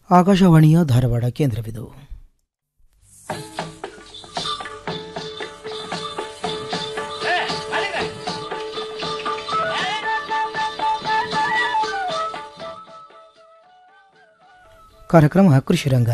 ಆಕಾಶವಾಣಿಯ ಧಾರವಾಡ ಕೇಂದ್ರವಿದು ಕಾರ್ಯಕ್ರಮ ಕೃಷಿ ರಂಗ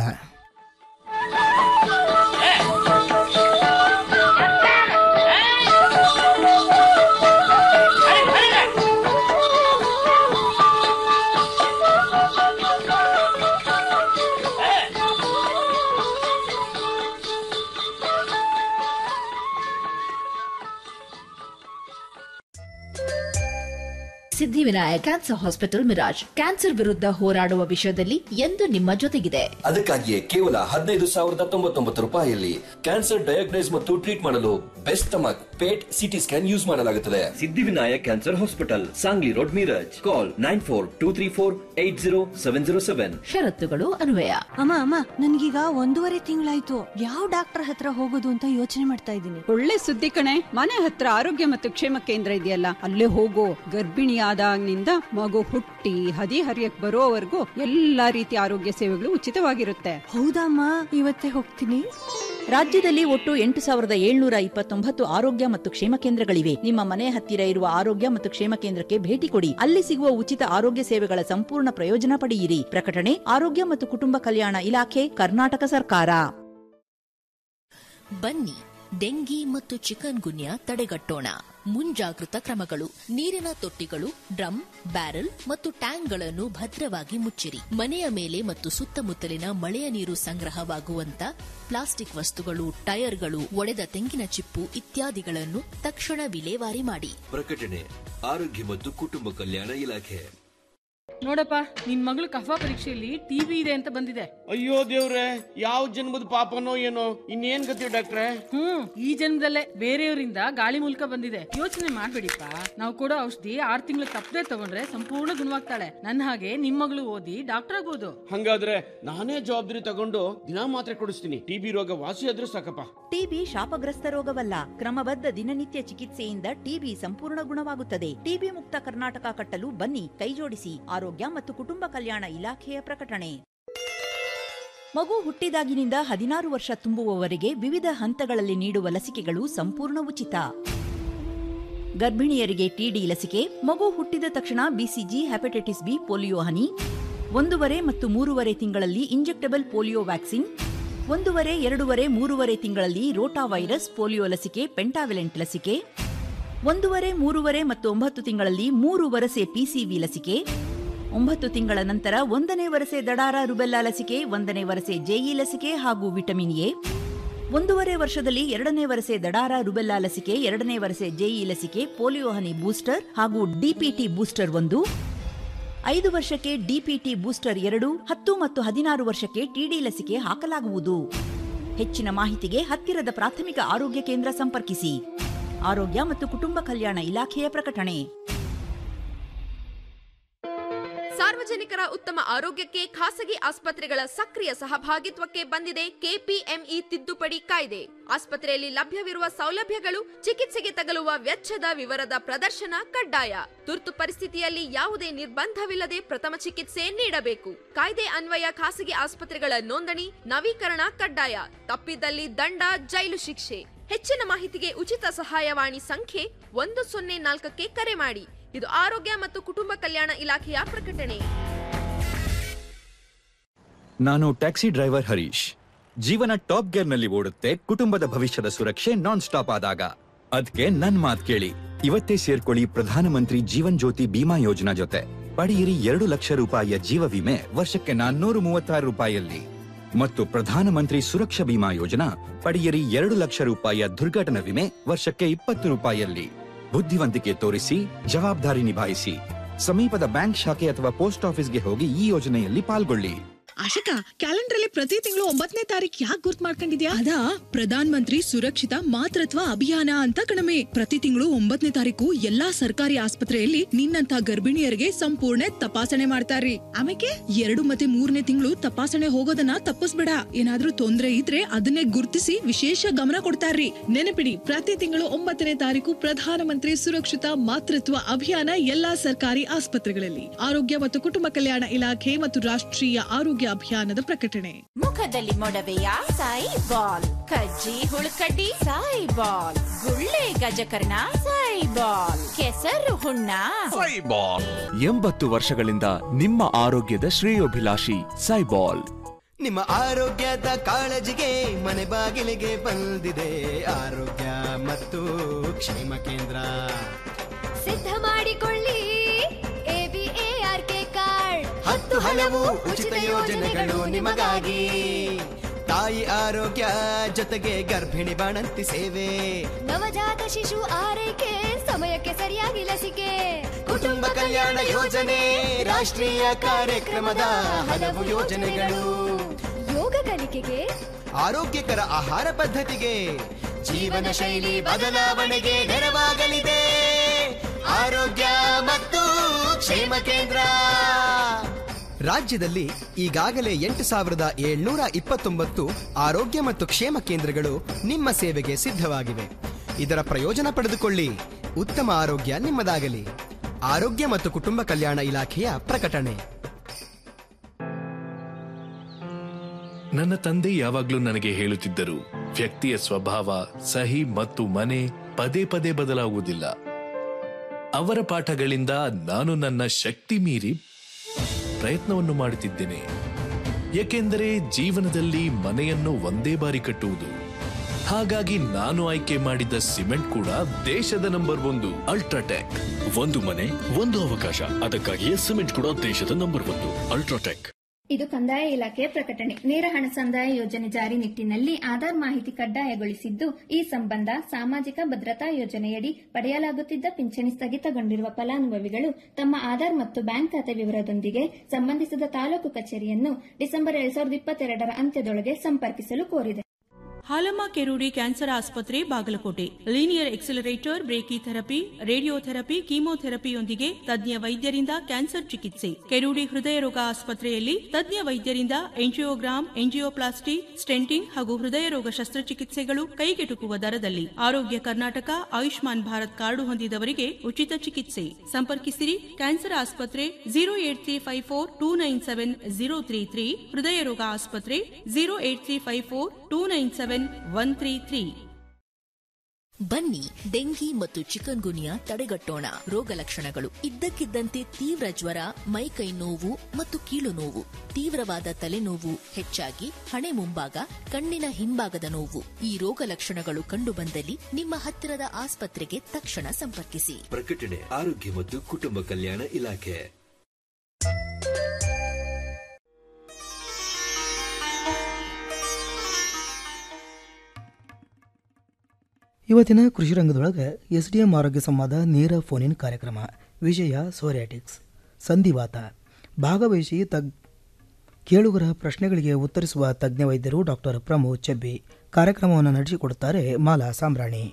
Siddhivinayak cancer hospital Miraj cancer ವಿರುದ್ಧ ಹೋರಾಡುವ ವಿಷಯದಲ್ಲಿ ಎಂದು ನಿಮ್ಮ ಜೊತೆಗಿದೆ ಅದಕ್ಕಾಗಿಯೇ ಕೇವಲ ಹದಿನೈದು ಸಾವಿರದ ತೊಂಬತ್ತೊಂಬತ್ತು ರೂಪಾಯಿಯಲ್ಲಿ ಕ್ಯಾನ್ಸರ್ ಡಯಾಗ್ನೈಸ್ ಮತ್ತು ಟ್ರೀಟ್ ಮಾಡಲು best stomach PET CT scan use ಮಾಡಲಾಗುತ್ತದೆ Siddhivinayak cancer hospital Sangli road Miraj call nine four two three four eight zero seven zero seven ಷರತ್ತುಗಳು ಅನ್ವಯ ಅಮ್ಮ ಅಮ್ಮ ನನ್ಗೀಗ ಒಂದೂವರೆ ತಿಂಗಳಾಯ್ತು ಯಾವ ಡಾಕ್ಟರ್ ಹತ್ರ ಹೋಗೋದು ಅಂತ ಯೋಚನೆ ಮಾಡ್ತಾ ಇದ್ದೀನಿ ಒಳ್ಳೆ ಸುದ್ದಿ ಕಣೆ ಮನೆ ಹತ್ರ ಆರೋಗ್ಯ ಮತ್ತು ಕ್ಷೇಮ ಕೇಂದ್ರ ಇದೆಯಲ್ಲ ಅಲ್ಲೇ ಹೋಗೋ ಗರ್ಭಿಣಿಯಾದಾಗಿನಿಂದ ಮಗು ಹುಟ್ಟಿ ಹದಿ ಹರಿಯಕ್ ಬರೋವರೆಗೂ ಎಲ್ಲಾ ರೀತಿಯ ಆರೋಗ್ಯ ಸೇವೆಗಳು ಉಚಿತವಾಗಿರುತ್ತೆ ಹೌದಮ್ಮ ಇವತ್ತೇ ಹೋಗ್ತೀನಿ ರಾಜ್ಯದಲ್ಲಿ ಒಟ್ಟು ಎಂಟು ಸಾವಿರದ ಏಳ್ನೂರ ಇಪ್ಪತ್ತೊಂಬತ್ತು ಆರೋಗ್ಯ ಮತ್ತು ಕ್ಷೇಮ ಕೇಂದ್ರಗಳಿವೆ ನಿಮ್ಮ ಮನೆ ಹತ್ತಿರ ಇರುವ ಆರೋಗ್ಯ ಮತ್ತು ಕ್ಷೇಮ ಕೇಂದ್ರಕ್ಕೆ ಭೇಟಿ ಕೊಡಿ ಅಲ್ಲಿ ಸಿಗುವ ಉಚಿತ ಆರೋಗ್ಯ ಸೇವೆಗಳ ಸಂಪೂರ್ಣ ಪ್ರಯೋಜನ ಪಡೆಯಿರಿ ಪ್ರಕಟಣೆ ಆರೋಗ್ಯ ಮತ್ತು ಕುಟುಂಬ ಕಲ್ಯಾಣ ಇಲಾಖೆ ಕರ್ನಾಟಕ ಸರ್ಕಾರ ಬನ್ನಿ ಡೆಂಗಿ ಮತ್ತು ಚಿಕನ್ ಗುನ್ಯಾ ತಡೆಗಟ್ಟೋಣ ಮುಂಜಾಗೃತ ಕ್ರಮಗಳು ನೀರಿನ ತೊಟ್ಟಿಗಳು ಡ್ರಮ್ ಬ್ಯಾರೆಲ್ ಮತ್ತು ಟ್ಯಾಂಕ್ಗಳನ್ನು ಭದ್ರವಾಗಿ ಮುಚ್ಚಿರಿ ಮನೆಯ ಮೇಲೆ ಮತ್ತು ಸುತ್ತಮುತ್ತಲಿನ ಮಳೆಯ ನೀರು ಸಂಗ್ರಹವಾಗುವಂತ ಪ್ಲಾಸ್ಟಿಕ್ ವಸ್ತುಗಳು ಟೈರ್ಗಳು ಒಡೆದ ತೆಂಗಿನ ಚಿಪ್ಪು ಇತ್ಯಾದಿಗಳನ್ನು ತಕ್ಷಣ ವಿಲೇವಾರಿ ಮಾಡಿ ಪ್ರಕಟಣೆ ಆರೋಗ್ಯ ಮತ್ತು ಕುಟುಂಬ ಕಲ್ಯಾಣ ಇಲಾಖೆ ನೋಡಪ್ಪ ನಿನ್ ಮಗಳು ಕಫ ಪರೀಕ್ಷೆಯಲ್ಲಿ ಟಿವಿ ಇದೆ ಅಂತ ಬಂದಿದೆ ಅಯ್ಯೋ ದೇವ್ರೆ ಯಾವ ಜನ್ಮದ ಪಾಪನೋ ಏನೋ ಇನ್ನೇನ್ ಗತಿ ಡಾಕ್ಟ್ರೆ ಹ್ಮ್ ಈ ಜನ್ಮದಲ್ಲೇ ಬೇರೆಯವರಿಂದ ಗಾಳಿ ಮೂಲಕ ಬಂದಿದೆ ಯೋಚನೆ ಮಾಡ್ಬೇಡಿಪ್ಪ ನಾವು ಕೊಡೋ ಔಷಧಿ ಆರ್ ತಿಂಗಳು ತಪ್ಪದೆ ತಗೊಂಡ್ರೆ ಸಂಪೂರ್ಣ ಗುಣವಾಗ್ತಾಳೆ ನನ್ನ ಹಾಗೆ ನಿಮ್ ಮಗಳು ಓದಿ ಡಾಕ್ಟರ್ ಆಗ್ಬೋದು ಹಂಗಾದ್ರೆ ನಾನೇ ಜವಾಬ್ದಾರಿ ತಗೊಂಡು ದಿನಾ ಮಾತ್ರೆ ಕೊಡಿಸ್ತೀನಿ ಟಿಬಿ ರೋಗ ವಾಸಿ ಆದ್ರೂ ಸಾಕಪ್ಪ ಟಿಬಿ ಶಾಪಗ್ರಸ್ತ ರೋಗವಲ್ಲ ಕ್ರಮಬದ್ಧ ದಿನನಿತ್ಯ ಚಿಕಿತ್ಸೆಯಿಂದ ಟಿಬಿ ಸಂಪೂರ್ಣ ಗುಣವಾಗುತ್ತದೆ ಟಿಬಿ ಮುಕ್ತ ಕರ್ನಾಟಕ ಕಟ್ಟಲು ಬನ್ನಿ ಕೈಜೋಡಿಸಿ ಆರೋಗ್ಯ ಮತ್ತು ಕುಟುಂಬ ಕಲ್ಯಾಣ ಇಲಾಖೆಯ ಪ್ರಕಟಣೆ ಮಗು ಹುಟ್ಟಿದಾಗಿನಿಂದ ಹದಿನಾರು ವರ್ಷ ತುಂಬುವವರೆಗೆ ವಿವಿಧ ಹಂತಗಳಲ್ಲಿ ನೀಡುವ ಲಸಿಕೆಗಳು ಸಂಪೂರ್ಣ ಉಚಿತ ಗರ್ಭಿಣಿಯರಿಗೆ ಟಿಡಿ ಲಸಿಕೆ ಮಗು ಹುಟ್ಟಿದ ತಕ್ಷಣ ಬಿಸಿಜಿ ಹೆಪಟೈಟಿಸ್ ಬಿ ಪೋಲಿಯೋ ಹನಿ ಒಂದೂವರೆ ಮತ್ತು ಮೂರುವರೆ ತಿಂಗಳಲ್ಲಿ ಇಂಜೆಕ್ಟಬಲ್ ಪೋಲಿಯೋ ವ್ಯಾಕ್ಸಿನ್ ಒಂದೂವರೆ ಎರಡೂವರೆ ಮೂರುವರೆ ತಿಂಗಳಲ್ಲಿ ರೋಟಾ ವೈರಸ್ ಪೋಲಿಯೋ ಲಸಿಕೆ ಪೆಂಟಾವಿಲೆಂಟ್ ಲಸಿಕೆ ಒಂದೂವರೆ ಮೂರುವರೆ ಮತ್ತು ಒಂಬತ್ತು ತಿಂಗಳಲ್ಲಿ ಮೂರು ವರಸೆ ಪಿಸಿವಿ ಲಸಿಕೆ ಒಂಬತ್ತು ತಿಂಗಳ ನಂತರ ಒಂದನೇ ವರಸೆ ದಡಾರ ರುಬೆಲ್ಲಾ ಲಸಿಕೆ ಒಂದನೇ ವರಸೆ ಜೆಇ ಲಸಿಕೆ ಹಾಗೂ ವಿಟಮಿನ್ ಎ ಒಂದೂವರೆ ವರ್ಷದಲ್ಲಿ ಎರಡನೇ ವರಸೆ ದಡಾರ ರುಬೆಲ್ಲಾ ಲಸಿಕೆ ಎರಡನೇ ವರಸೆ ಜೆಇ ಲಸಿಕೆ ಪೋಲಿಯೋ ಹನಿ ಬೂಸ್ಟರ್ ಹಾಗೂ ಡಿಪಿಟಿ ಬೂಸ್ಟರ್ ಒಂದು ಐದು ವರ್ಷಕ್ಕೆ ಡಿಪಿಟಿ ಬೂಸ್ಟರ್ ಎರಡು ಹತ್ತು ಮತ್ತು ಹದಿನಾರು ವರ್ಷಕ್ಕೆ ಟಿಡಿ ಲಸಿಕೆ ಹಾಕಲಾಗುವುದು ಹೆಚ್ಚಿನ ಮಾಹಿತಿಗೆ ಹತ್ತಿರದ ಪ್ರಾಥಮಿಕ ಆರೋಗ್ಯ ಕೇಂದ್ರ ಸಂಪರ್ಕಿಸಿ ಆರೋಗ್ಯ ಮತ್ತು ಕುಟುಂಬ ಕಲ್ಯಾಣ ಇಲಾಖೆಯ ಪ್ರಕಟಣೆ ಸಾರ್ವಜನಿಕರ ಉತ್ತಮ ಆರೋಗ್ಯಕ್ಕೆ ಖಾಸಗಿ ಆಸ್ಪತ್ರೆಗಳ ಸಕ್ರಿಯ ಸಹಭಾಗಿತ್ವಕ್ಕೆ ಬಂದಿದೆ ಕೆಪಿಎಂಇ ತಿದ್ದುಪಡಿ ಕಾಯ್ದೆ ಆಸ್ಪತ್ರೆಯಲ್ಲಿ ಲಭ್ಯವಿರುವ ಸೌಲಭ್ಯಗಳು ಚಿಕಿತ್ಸೆಗೆ ತಗಲುವ ವೆಚ್ಚದ ವಿವರದ ಪ್ರದರ್ಶನ ಕಡ್ಡಾಯ ತುರ್ತು ಪರಿಸ್ಥಿತಿಯಲ್ಲಿ ಯಾವುದೇ ನಿರ್ಬಂಧವಿಲ್ಲದೆ ಪ್ರಥಮ ಚಿಕಿತ್ಸೆ ನೀಡಬೇಕು ಕಾಯ್ದೆ ಅನ್ವಯ ಖಾಸಗಿ ಆಸ್ಪತ್ರೆಗಳ ನೋಂದಣಿ ನವೀಕರಣ ಕಡ್ಡಾಯ ತಪ್ಪಿದಲ್ಲಿ ದಂಡ ಜೈಲು ಶಿಕ್ಷೆ ಹೆಚ್ಚಿನ ಮಾಹಿತಿಗೆ ಉಚಿತ ಸಹಾಯವಾಣಿ ಸಂಖ್ಯೆ ಒಂದು ಸೊನ್ನೆ ನಾಲ್ಕಕ್ಕೆ ಕರೆ ಮಾಡಿ ಇದು ಆರೋಗ್ಯ ಮತ್ತು ಕುಟುಂಬ ಕಲ್ಯಾಣ ಇಲಾಖೆಯ ಪ್ರಕಟಣೆ ನಾನು ಟ್ಯಾಕ್ಸಿ ಡ್ರೈವರ್ ಹರೀಶ್ ಜೀವನ ಟಾಪ್ ಗೇರ್ ನಲ್ಲಿ ಓಡುತ್ತೆ ಕುಟುಂಬದ ಭವಿಷ್ಯದ ಸುರಕ್ಷೆ ನಾನ್ ಸ್ಟಾಪ್ ಆದಾಗ ಅದಕ್ಕೆ ನನ್ ಮಾತ್ ಕೇಳಿ ಇವತ್ತೇ ಸೇರ್ಕೊಳ್ಳಿ ಪ್ರಧಾನಮಂತ್ರಿ ಜೀವನ್ ಜ್ಯೋತಿ ಬಿಮಾ ಯೋಜನಾ ಜೊತೆ ಪಡೆಯಿರಿ ಎರಡು ಲಕ್ಷ ರೂಪಾಯಿಯ ಜೀವ ವಿಮೆ ವರ್ಷಕ್ಕೆ ನಾನ್ನೂರು ಮೂವತ್ತಾರು ರೂಪಾಯಿಯಲ್ಲಿ ಮತ್ತು ಪ್ರಧಾನಮಂತ್ರಿ ಸುರಕ್ಷಾ ಬಿಮಾ ಯೋಜನಾ ಪಡೆಯಿರಿ ಎರಡು ಲಕ್ಷ ರೂಪಾಯಿಯ ದುರ್ಘಟನಾ ವಿಮೆ ವರ್ಷಕ್ಕೆ ಇಪ್ಪತ್ತು ರೂಪಾಯಿಯಲ್ಲಿ ಬುದ್ಧಿವಂತಿಕೆ ತೋರಿಸಿ ಜವಾಬ್ದಾರಿ ನಿಭಾಯಿಸಿ ಸಮೀಪದ ಬ್ಯಾಂಕ್ ಶಾಖೆ ಅಥವಾ ಪೋಸ್ಟ್ ಆಫೀಸ್ಗೆ ಹೋಗಿ ಈ ಯೋಜನೆಯಲ್ಲಿ ಪಾಲ್ಗೊಳ್ಳಿ ಆಶಿಕಾ ಕ್ಯಾಲೆಂಡರ್ ಅಲ್ಲಿ ಪ್ರತಿ ತಿಂಗಳು ಒಂಬತ್ತನೇ ತಾರೀಕು ಯಾಕೆ ಗುರ್ತ್ ಮಾಡ್ಕೊಂಡಿದ್ಯಾ ಅದಾ ಪ್ರಧಾನ ಮಂತ್ರಿ ಸುರಕ್ಷಿತ ಮಾತೃತ್ವ ಅಭಿಯಾನ ಅಂತ ಕಣಮೆ ಪ್ರತಿ ತಿಂಗಳು ಒಂಬತ್ತನೇ ತಾರೀಕು ಎಲ್ಲಾ ಸರ್ಕಾರಿ ಆಸ್ಪತ್ರೆಯಲ್ಲಿ ನಿನ್ನಂತ ಗರ್ಭಿಣಿಯರಿಗೆ ಸಂಪೂರ್ಣ ತಪಾಸಣೆ ಮಾಡ್ತಾರ್ರಿ ಆಮೇಲೆ ಎರಡು ಮತ್ತೆ ಮೂರನೇ ತಿಂಗಳು ತಪಾಸಣೆ ಹೋಗೋದನ್ನ ತಪ್ಪಿಸ್ಬೇಡ ಏನಾದ್ರೂ ತೊಂದ್ರೆ ಇದ್ರೆ ಅದನ್ನೇ ಗುರ್ತಿಸಿ ವಿಶೇಷ ಗಮನ ಕೊಡ್ತಾರ್ರಿ ನೆನಪಿಡಿ ಪ್ರತಿ ತಿಂಗಳು ಒಂಬತ್ತನೇ ತಾರೀಕು ಪ್ರಧಾನ ಮಂತ್ರಿ ಸುರಕ್ಷಿತ ಮಾತೃತ್ವ ಅಭಿಯಾನ ಎಲ್ಲಾ ಸರ್ಕಾರಿ ಆಸ್ಪತ್ರೆಗಳಲ್ಲಿ ಆರೋಗ್ಯ ಮತ್ತು ಕುಟುಂಬ ಕಲ್ಯಾಣ ಇಲಾಖೆ ಮತ್ತು ರಾಷ್ಟ್ರೀಯ ಆರೋಗ್ಯ ಆರೋಗ್ಯ ಅಭಿಯಾನದ ಪ್ರಕಟಣೆ ಮುಖದಲ್ಲಿ ಮೊಡವೆಯ ಸಾಯಿ ಬಾಲ್ ಕಜ್ಜಿ ಹುಳುಕಡ್ಡಿ ಸಾಯಿ ಬಾಲ್ ಗುಳ್ಳೆ ಗಜಕರ್ಣ ಸಾಯಿ ಬಾಲ್ ಕೆಸರು ಹುಣ್ಣ ಸೈಬಾಲ್ ಎಂಬತ್ತು ವರ್ಷಗಳಿಂದ ನಿಮ್ಮ ಆರೋಗ್ಯದ ಶ್ರೇಯೋಭಿಲಾಷಿ ಸೈಬಾಲ್ ನಿಮ್ಮ ಆರೋಗ್ಯದ ಕಾಳಜಿಗೆ ಮನೆ ಬಾಗಿಲಿಗೆ ಬಂದಿದೆ ಆರೋಗ್ಯ ಮತ್ತು ಕ್ಷೇಮ ಕೇಂದ್ರ ಸಿದ್ಧ ಮಾಡಿಕೊಳ್ಳಿ ಎಬಿಎಆರ್ಕೆ ಕಾರ್ಡ್ ಹತ್ತು ಹಲವು ಉಚಿತ ಯೋಜನೆಗಳು ನಿಮಗಾಗಿ ತಾಯಿ ಆರೋಗ್ಯ ಜೊತೆಗೆ ಗರ್ಭಿಣಿ ಬಾಣಂತಿ ಸೇವೆ ನವಜಾತ ಶಿಶು ಆರೈಕೆ ಸಮಯಕ್ಕೆ ಸರಿಯಾಗಿ ಲಸಿಕೆ ಕುಟುಂಬ ಕಲ್ಯಾಣ ಯೋಜನೆ ರಾಷ್ಟ್ರೀಯ ಕಾರ್ಯಕ್ರಮದ ಹಲವು ಯೋಜನೆಗಳು ಯೋಗ ಕಲಿಕೆಗೆ ಆರೋಗ್ಯಕರ ಆಹಾರ ಪದ್ಧತಿಗೆ ಜೀವನ ಶೈಲಿ ಬದಲಾವಣೆಗೆ ನೆರವಾಗಲಿದೆ ಆರೋಗ್ಯ ಮತ್ತು ಕ್ಷೇಮ ಕೇಂದ್ರ ರಾಜ್ಯದಲ್ಲಿ ಈಗಾಗಲೇ ಎಂಟು ಸಾವಿರದ ಏಳ್ನೂರ ಇಪ್ಪತ್ತೊಂಬತ್ತು ಆರೋಗ್ಯ ಮತ್ತು ಕ್ಷೇಮ ಕೇಂದ್ರಗಳು ನಿಮ್ಮ ಸೇವೆಗೆ ಸಿದ್ಧವಾಗಿವೆ ಇದರ ಪ್ರಯೋಜನ ಪಡೆದುಕೊಳ್ಳಿ ಉತ್ತಮ ಆರೋಗ್ಯ ನಿಮ್ಮದಾಗಲಿ ಆರೋಗ್ಯ ಮತ್ತು ಕುಟುಂಬ ಕಲ್ಯಾಣ ಇಲಾಖೆಯ ಪ್ರಕಟಣೆ ನನ್ನ ತಂದೆ ಯಾವಾಗ್ಲೂ ನನಗೆ ಹೇಳುತ್ತಿದ್ದರು ವ್ಯಕ್ತಿಯ ಸ್ವಭಾವ ಸಹಿ ಮತ್ತು ಮನೆ ಪದೇ ಪದೇ ಬದಲಾಗುವುದಿಲ್ಲ ಅವರ ಪಾಠಗಳಿಂದ ನಾನು ನನ್ನ ಶಕ್ತಿ ಮೀರಿ ಪ್ರಯತ್ನವನ್ನು ಮಾಡುತ್ತಿದ್ದೇನೆ ಏಕೆಂದರೆ ಜೀವನದಲ್ಲಿ ಮನೆಯನ್ನು ಒಂದೇ ಬಾರಿ ಕಟ್ಟುವುದು ಹಾಗಾಗಿ ನಾನು ಆಯ್ಕೆ ಮಾಡಿದ ಸಿಮೆಂಟ್ ಕೂಡ ದೇಶದ ನಂಬರ್ ಒಂದು ಅಲ್ಟ್ರಾಟೆಕ್ ಒಂದು ಮನೆ ಒಂದು ಅವಕಾಶ ಅದಕ್ಕಾಗಿಯೇ ಸಿಮೆಂಟ್ ಕೂಡ ದೇಶದ ನಂಬರ್ ಒಂದು ಅಲ್ಟ್ರಾಟೆಕ್ ಇದು ಕಂದಾಯ ಇಲಾಖೆಯ ಪ್ರಕಟಣೆ ನೇರ ಹಣ ಸಂದಾಯ ಯೋಜನೆ ಜಾರಿ ನಿಟ್ಟಿನಲ್ಲಿ ಆಧಾರ್ ಮಾಹಿತಿ ಕಡ್ಡಾಯಗೊಳಿಸಿದ್ದು ಈ ಸಂಬಂಧ ಸಾಮಾಜಿಕ ಭದ್ರತಾ ಯೋಜನೆಯಡಿ ಪಡೆಯಲಾಗುತ್ತಿದ್ದ ಪಿಂಚಣಿ ಸ್ಥಗಿತಗೊಂಡಿರುವ ಫಲಾನುಭವಿಗಳು ತಮ್ಮ ಆಧಾರ್ ಮತ್ತು ಬ್ಯಾಂಕ್ ಖಾತೆ ವಿವರದೊಂದಿಗೆ ಸಂಬಂಧಿಸಿದ ತಾಲೂಕು ಕಚೇರಿಯನ್ನು ಡಿಸೆಂಬರ್ ಎರಡ್ ಸಾವಿರದ ಇಪ್ಪತ್ತೆರಡರ ಅಂತ್ಯದೊಳಗೆ ಸಂಪರ್ಕಿಸಲು ಕೋರಿದೆ ಹಾಲಮ್ಮ ಕೆರೂಡಿ ಕ್ಯಾನ್ಸರ್ ಆಸ್ಪತ್ರೆ Bagalkote linear accelerator brachytherapy radiotherapy ಕೀಮೋಥೆರಪಿಯೊಂದಿಗೆ ತಜ್ಞ ವೈದ್ಯರಿಂದ ಕ್ಯಾನ್ಸರ್ ಚಿಕಿತ್ಸೆ ಕೆರೂಡಿ ಹೃದಯ ರೋಗ ಆಸ್ಪತ್ರೆಯಲ್ಲಿ ತಜ್ಞ ವೈದ್ಯರಿಂದ ಎಂಜಿಯೋಗ್ರಾಮ್ ಎಂಜಿಯೋಪ್ಲಾಸ್ಟಿ ಸ್ಟೆಂಟಿಂಗ್ ಹಾಗೂ ಹೃದಯ ರೋಗ ಶಸ್ತ್ರಚಿಕಿತ್ಸೆಗಳು ಕೈಗೆಟುಕುವ ದರದಲ್ಲಿ ಆರೋಗ್ಯ ಕರ್ನಾಟಕ ಆಯುಷ್ಮಾನ್ ಭಾರತ್ ಕಾರ್ಡು ಹೊಂದಿದವರಿಗೆ ಉಚಿತ ಚಿಕಿತ್ಸೆ ಸಂಪರ್ಕಿಸಿರಿ ಕ್ಯಾನ್ಸರ್ ಆಸ್ಪತ್ರೆ zero eight three five four two nine seven zero three three ಹೃದಯ ರೋಗ ಆಸ್ಪತ್ರೆ zero eight three five four two nine seven one three three ಬನ್ನಿ ಡೆಂಗಿ ಮತ್ತು ಚಿಕನ್ ಗುನಿಯಾ ತಡೆಗಟ್ಟೋಣ ರೋಗ ಲಕ್ಷಣಗಳು ಇದ್ದಕ್ಕಿದ್ದಂತೆ ತೀವ್ರ ಜ್ವರ ಮೈಕೈ ನೋವು ಮತ್ತು ಕೀಲು ನೋವು ತೀವ್ರವಾದ ತಲೆನೋವು ಹೆಚ್ಚಾಗಿ ಹಣೆ ಮುಂಭಾಗ ಕಣ್ಣಿನ ಹಿಂಭಾಗದ ನೋವು ಈ ರೋಗ ಲಕ್ಷಣಗಳು ಕಂಡುಬಂದಲ್ಲಿ ನಿಮ್ಮ ಹತ್ತಿರದ ಆಸ್ಪತ್ರೆಗೆ ತಕ್ಷಣ ಸಂಪರ್ಕಿಸಿ ಪ್ರಕಟಣೆ ಆರೋಗ್ಯ ಮತ್ತು ಕುಟುಂಬ ಕಲ್ಯಾಣ ಇಲಾಖೆ ಇವತ್ತಿನ ಕೃಷಿ ರಂಗದೊಳಗೆ ಎಸ್ ಡಿ ಎಂ ಆರೋಗ್ಯ ಸಂವಾದ ನೇರ ಫೋನಿನ್ ಕಾರ್ಯಕ್ರಮ ವಿಷಯ ಸೋರಿಯಾಟಿಕ್ಸ್ ಸಂಧಿವಾತ ಭಾಗವಹಿಸಿ ತಗ್ ಕೇಳುಗರ ಪ್ರಶ್ನೆಗಳಿಗೆ ಉತ್ತರಿಸುವ ತಜ್ಞ ವೈದ್ಯರು ಡಾಕ್ಟರ್ ಪ್ರಮೋದ್ ಚೆಬ್ಬಿ ಕಾರ್ಯಕ್ರಮವನ್ನು ನಡೆಸಿಕೊಡುತ್ತಾರೆ ಮಾಲಾ ಸಾಂಬ್ರಾಣಿ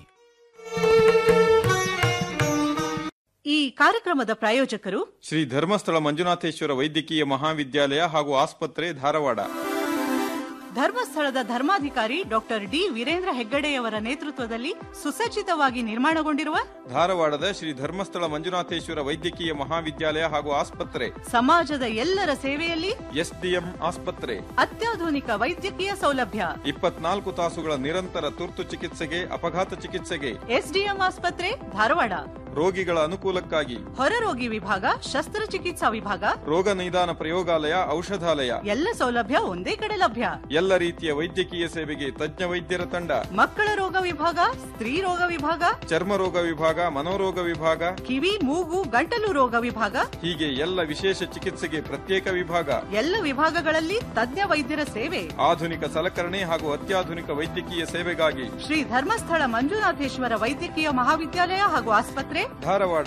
ಈ ಕಾರ್ಯಕ್ರಮದ ಪ್ರಾಯೋಜಕರು ಶ್ರೀ ಧರ್ಮಸ್ಥಳ ಮಂಜುನಾಥೇಶ್ವರ ವೈದ್ಯಕೀಯ ಮಹಾವಿದ್ಯಾಲಯ ಹಾಗೂ ಆಸ್ಪತ್ರೆ ಧಾರವಾಡ ಧರ್ಮಸ್ಥಳದ ಧರ್ಮಾಧಿಕಾರಿ ಡಾಕ್ಟರ್ ಡಿ ವೀರೇಂದ್ರ ಹೆಗ್ಗಡೆಯವರ ನೇತೃತ್ವದಲ್ಲಿ ಸುಸಜ್ಜಿತವಾಗಿ ನಿರ್ಮಾಣಗೊಂಡಿರುವ ಧಾರವಾಡದ ಶ್ರೀ ಧರ್ಮಸ್ಥಳ ಮಂಜುನಾಥೇಶ್ವರ ವೈದ್ಯಕೀಯ ಮಹಾವಿದ್ಯಾಲಯ ಹಾಗೂ ಆಸ್ಪತ್ರೆ ಸಮಾಜದ ಎಲ್ಲರ ಸೇವೆಯಲ್ಲಿ ಎಸ್ಡಿಎಂ ಆಸ್ಪತ್ರೆ ಅತ್ಯಾಧುನಿಕ ವೈದ್ಯಕೀಯ ಸೌಲಭ್ಯ ಇಪ್ಪತ್ನಾಲ್ಕು ತಾಸುಗಳ ನಿರಂತರ ತುರ್ತು ಚಿಕಿತ್ಸೆಗೆ ಅಪಘಾತ ಚಿಕಿತ್ಸೆಗೆ ಎಸ್ಡಿಎಂ ಆಸ್ಪತ್ರೆ ಧಾರವಾಡ ರೋಗಿಗಳ ಅನುಕೂಲಕ್ಕಾಗಿ ಹೊರರೋಗಿ ವಿಭಾಗ ಶಸ್ತ್ರಚಿಕಿತ್ಸಾ ವಿಭಾಗ ರೋಗ ನಿದಾನ ಪ್ರಯೋಗಾಲಯ ಔಷಧಾಲಯ ಎಲ್ಲ ಸೌಲಭ್ಯ ಒಂದೇ ಕಡೆ ಲಭ್ಯ ಎಲ್ಲ ರೀತಿಯ ವೈದ್ಯಕೀಯ ಸೇವೆಗೆ ತಜ್ಞ ವೈದ್ಯರ ತಂಡ ಮಕ್ಕಳ ರೋಗ ವಿಭಾಗ ಸ್ತ್ರೀ ರೋಗ ವಿಭಾಗ ಚರ್ಮ ರೋಗ ವಿಭಾಗ ಮನೋರೋಗ ವಿಭಾಗ ಕಿವಿ ಮೂಗು ಗಂಟಲು ರೋಗ ವಿಭಾಗ ಹೀಗೆ ಎಲ್ಲ ವಿಶೇಷ ಚಿಕಿತ್ಸೆಗೆ ಪ್ರತ್ಯೇಕ ವಿಭಾಗ ಎಲ್ಲ ವಿಭಾಗಗಳಲ್ಲಿ ತಜ್ಞ ವೈದ್ಯರ ಸೇವೆ ಆಧುನಿಕ ಸಲಕರಣೆ ಹಾಗೂ ಅತ್ಯಾಧುನಿಕ ವೈದ್ಯಕೀಯ ಸೇವೆಗಾಗಿ ಶ್ರೀ ಧರ್ಮಸ್ಥಳ ಮಂಜುನಾಥೇಶ್ವರ ವೈದ್ಯಕೀಯ ಮಹಾವಿದ್ಯಾಲಯ ಹಾಗೂ ಆಸ್ಪತ್ರೆ ಧಾರವಾಡ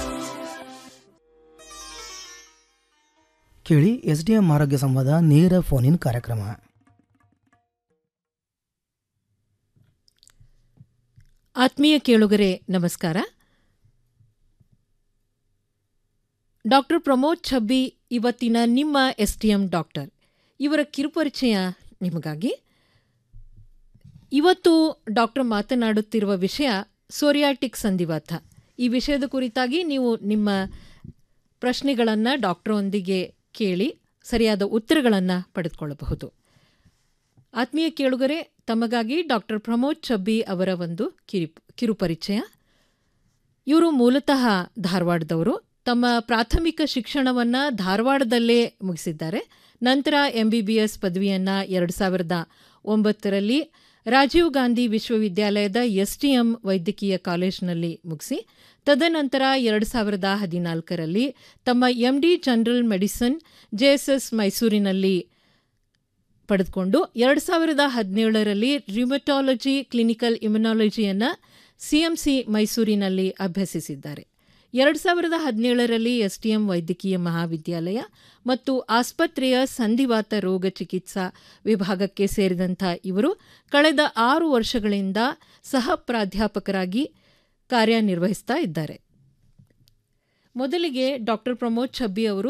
ಕೇಳಿ ಎಸ್ ಡಿ ಎಂ ಆರೋಗ್ಯ ಸಂವಾದ ನೇರ ಫೋನಿನ್ ಕಾರ್ಯಕ್ರಮ ಆತ್ಮೀಯ ಕೇಳುಗರೆ ನಮಸ್ಕಾರ ಡಾಕ್ಟರ್ ಪ್ರಮೋದ್ ಛಬ್ಬಿ ಇವತ್ತಿನ ನಿಮ್ಮ ಎಸ್ ಟಿ ಎಂ ಡಾಕ್ಟರ್ ಇವರ ಕಿರುಪರಿಚಯ ನಿಮಗಾಗಿ ಇವತ್ತು ಡಾಕ್ಟರ್ ಮಾತನಾಡುತ್ತಿರುವ ವಿಷಯ ಸೋರಿಯಾಟಿಕ್ ಸಂಧಿವಾತ ಈ ವಿಷಯದ ಕುರಿತಾಗಿ ನೀವು ನಿಮ್ಮ ಪ್ರಶ್ನೆಗಳನ್ನು ಡಾಕ್ಟರೊಂದಿಗೆ ಕೇಳಿ ಸರಿಯಾದ ಉತ್ತರಗಳನ್ನು ಪಡೆದುಕೊಳ್ಳಬಹುದು ಆತ್ಮೀಯ ಕೇಳುಗರೆ ತಮಗಾಗಿ ಡಾಕ್ಟರ್ ಪ್ರಮೋದ್ ಚಬ್ಬಿ ಅವರ ಒಂದು ಕಿರಿ ಕಿರುಪರಿಚಯ ಇವರು ಮೂಲತಃ ಧಾರವಾಡದವರು ತಮ್ಮ ಪ್ರಾಥಮಿಕ ಶಿಕ್ಷಣವನ್ನು ಧಾರವಾಡದಲ್ಲೇ ಮುಗಿಸಿದ್ದಾರೆ ನಂತರ ಎಂ ಬಿ ಬಿ ಎಸ್ ಪದವಿಯನ್ನು ಎರಡು ಸಾವಿರದ ಒಂಬತ್ತರಲ್ಲಿ ರಾಜೀವ್ ಗಾಂಧಿ ವಿಶ್ವವಿದ್ಯಾಲಯದ ಎಸ್ ಟಿ ಎಂ ವೈದ್ಯಕೀಯ ಕಾಲೇಜಿನಲ್ಲಿ ಮುಗಿಸಿ ತದನಂತರ ಎರಡು ಸಾವಿರದ ಹದಿನಾಲ್ಕರಲ್ಲಿ ತಮ್ಮ M D general medicine JSS ಮೈಸೂರಿನಲ್ಲಿ ಪಡೆದುಕೊಂಡು ಎರಡು ಸಾವಿರದ ಹದಿನೇಳರಲ್ಲಿ ರಿಮಟಾಲಜಿ ಕ್ಲಿನಿಕಲ್ ಇಮ್ಯುನಾಲಜಿಯನ್ನು ಸಿಎಂಸಿ ಮೈಸೂರಿನಲ್ಲಿ ಅಭ್ಯಸಿಸಿದ್ದಾರೆ ಎರಡು ಸಾವಿರದ ಹದಿನೇಳರಲ್ಲಿ ಎಸ್ಟಿಎಂ ವೈದ್ಯಕೀಯ ಮಹಾವಿದ್ಯಾಲಯ ಮತ್ತು ಆಸ್ಪತ್ರೆಯ ಸಂಧಿವಾತ ರೋಗ ಚಿಕಿತ್ಸಾ ವಿಭಾಗಕ್ಕೆ ಸೇರಿದಂಥ ಇವರು ಕಳೆದ ಆರು ವರ್ಷಗಳಿಂದ ಸಹ ಪ್ರಾಧ್ಯಾಪಕರಾಗಿ ಕಾರ್ಯನಿರ್ವಹಿಸ್ತಾ ಇದ್ದಾರೆ ಮೊದಲಿಗೆ ಡಾಕ್ಟರ್ ಪ್ರಮೋದ್ ಛಬ್ಬಿ ಅವರು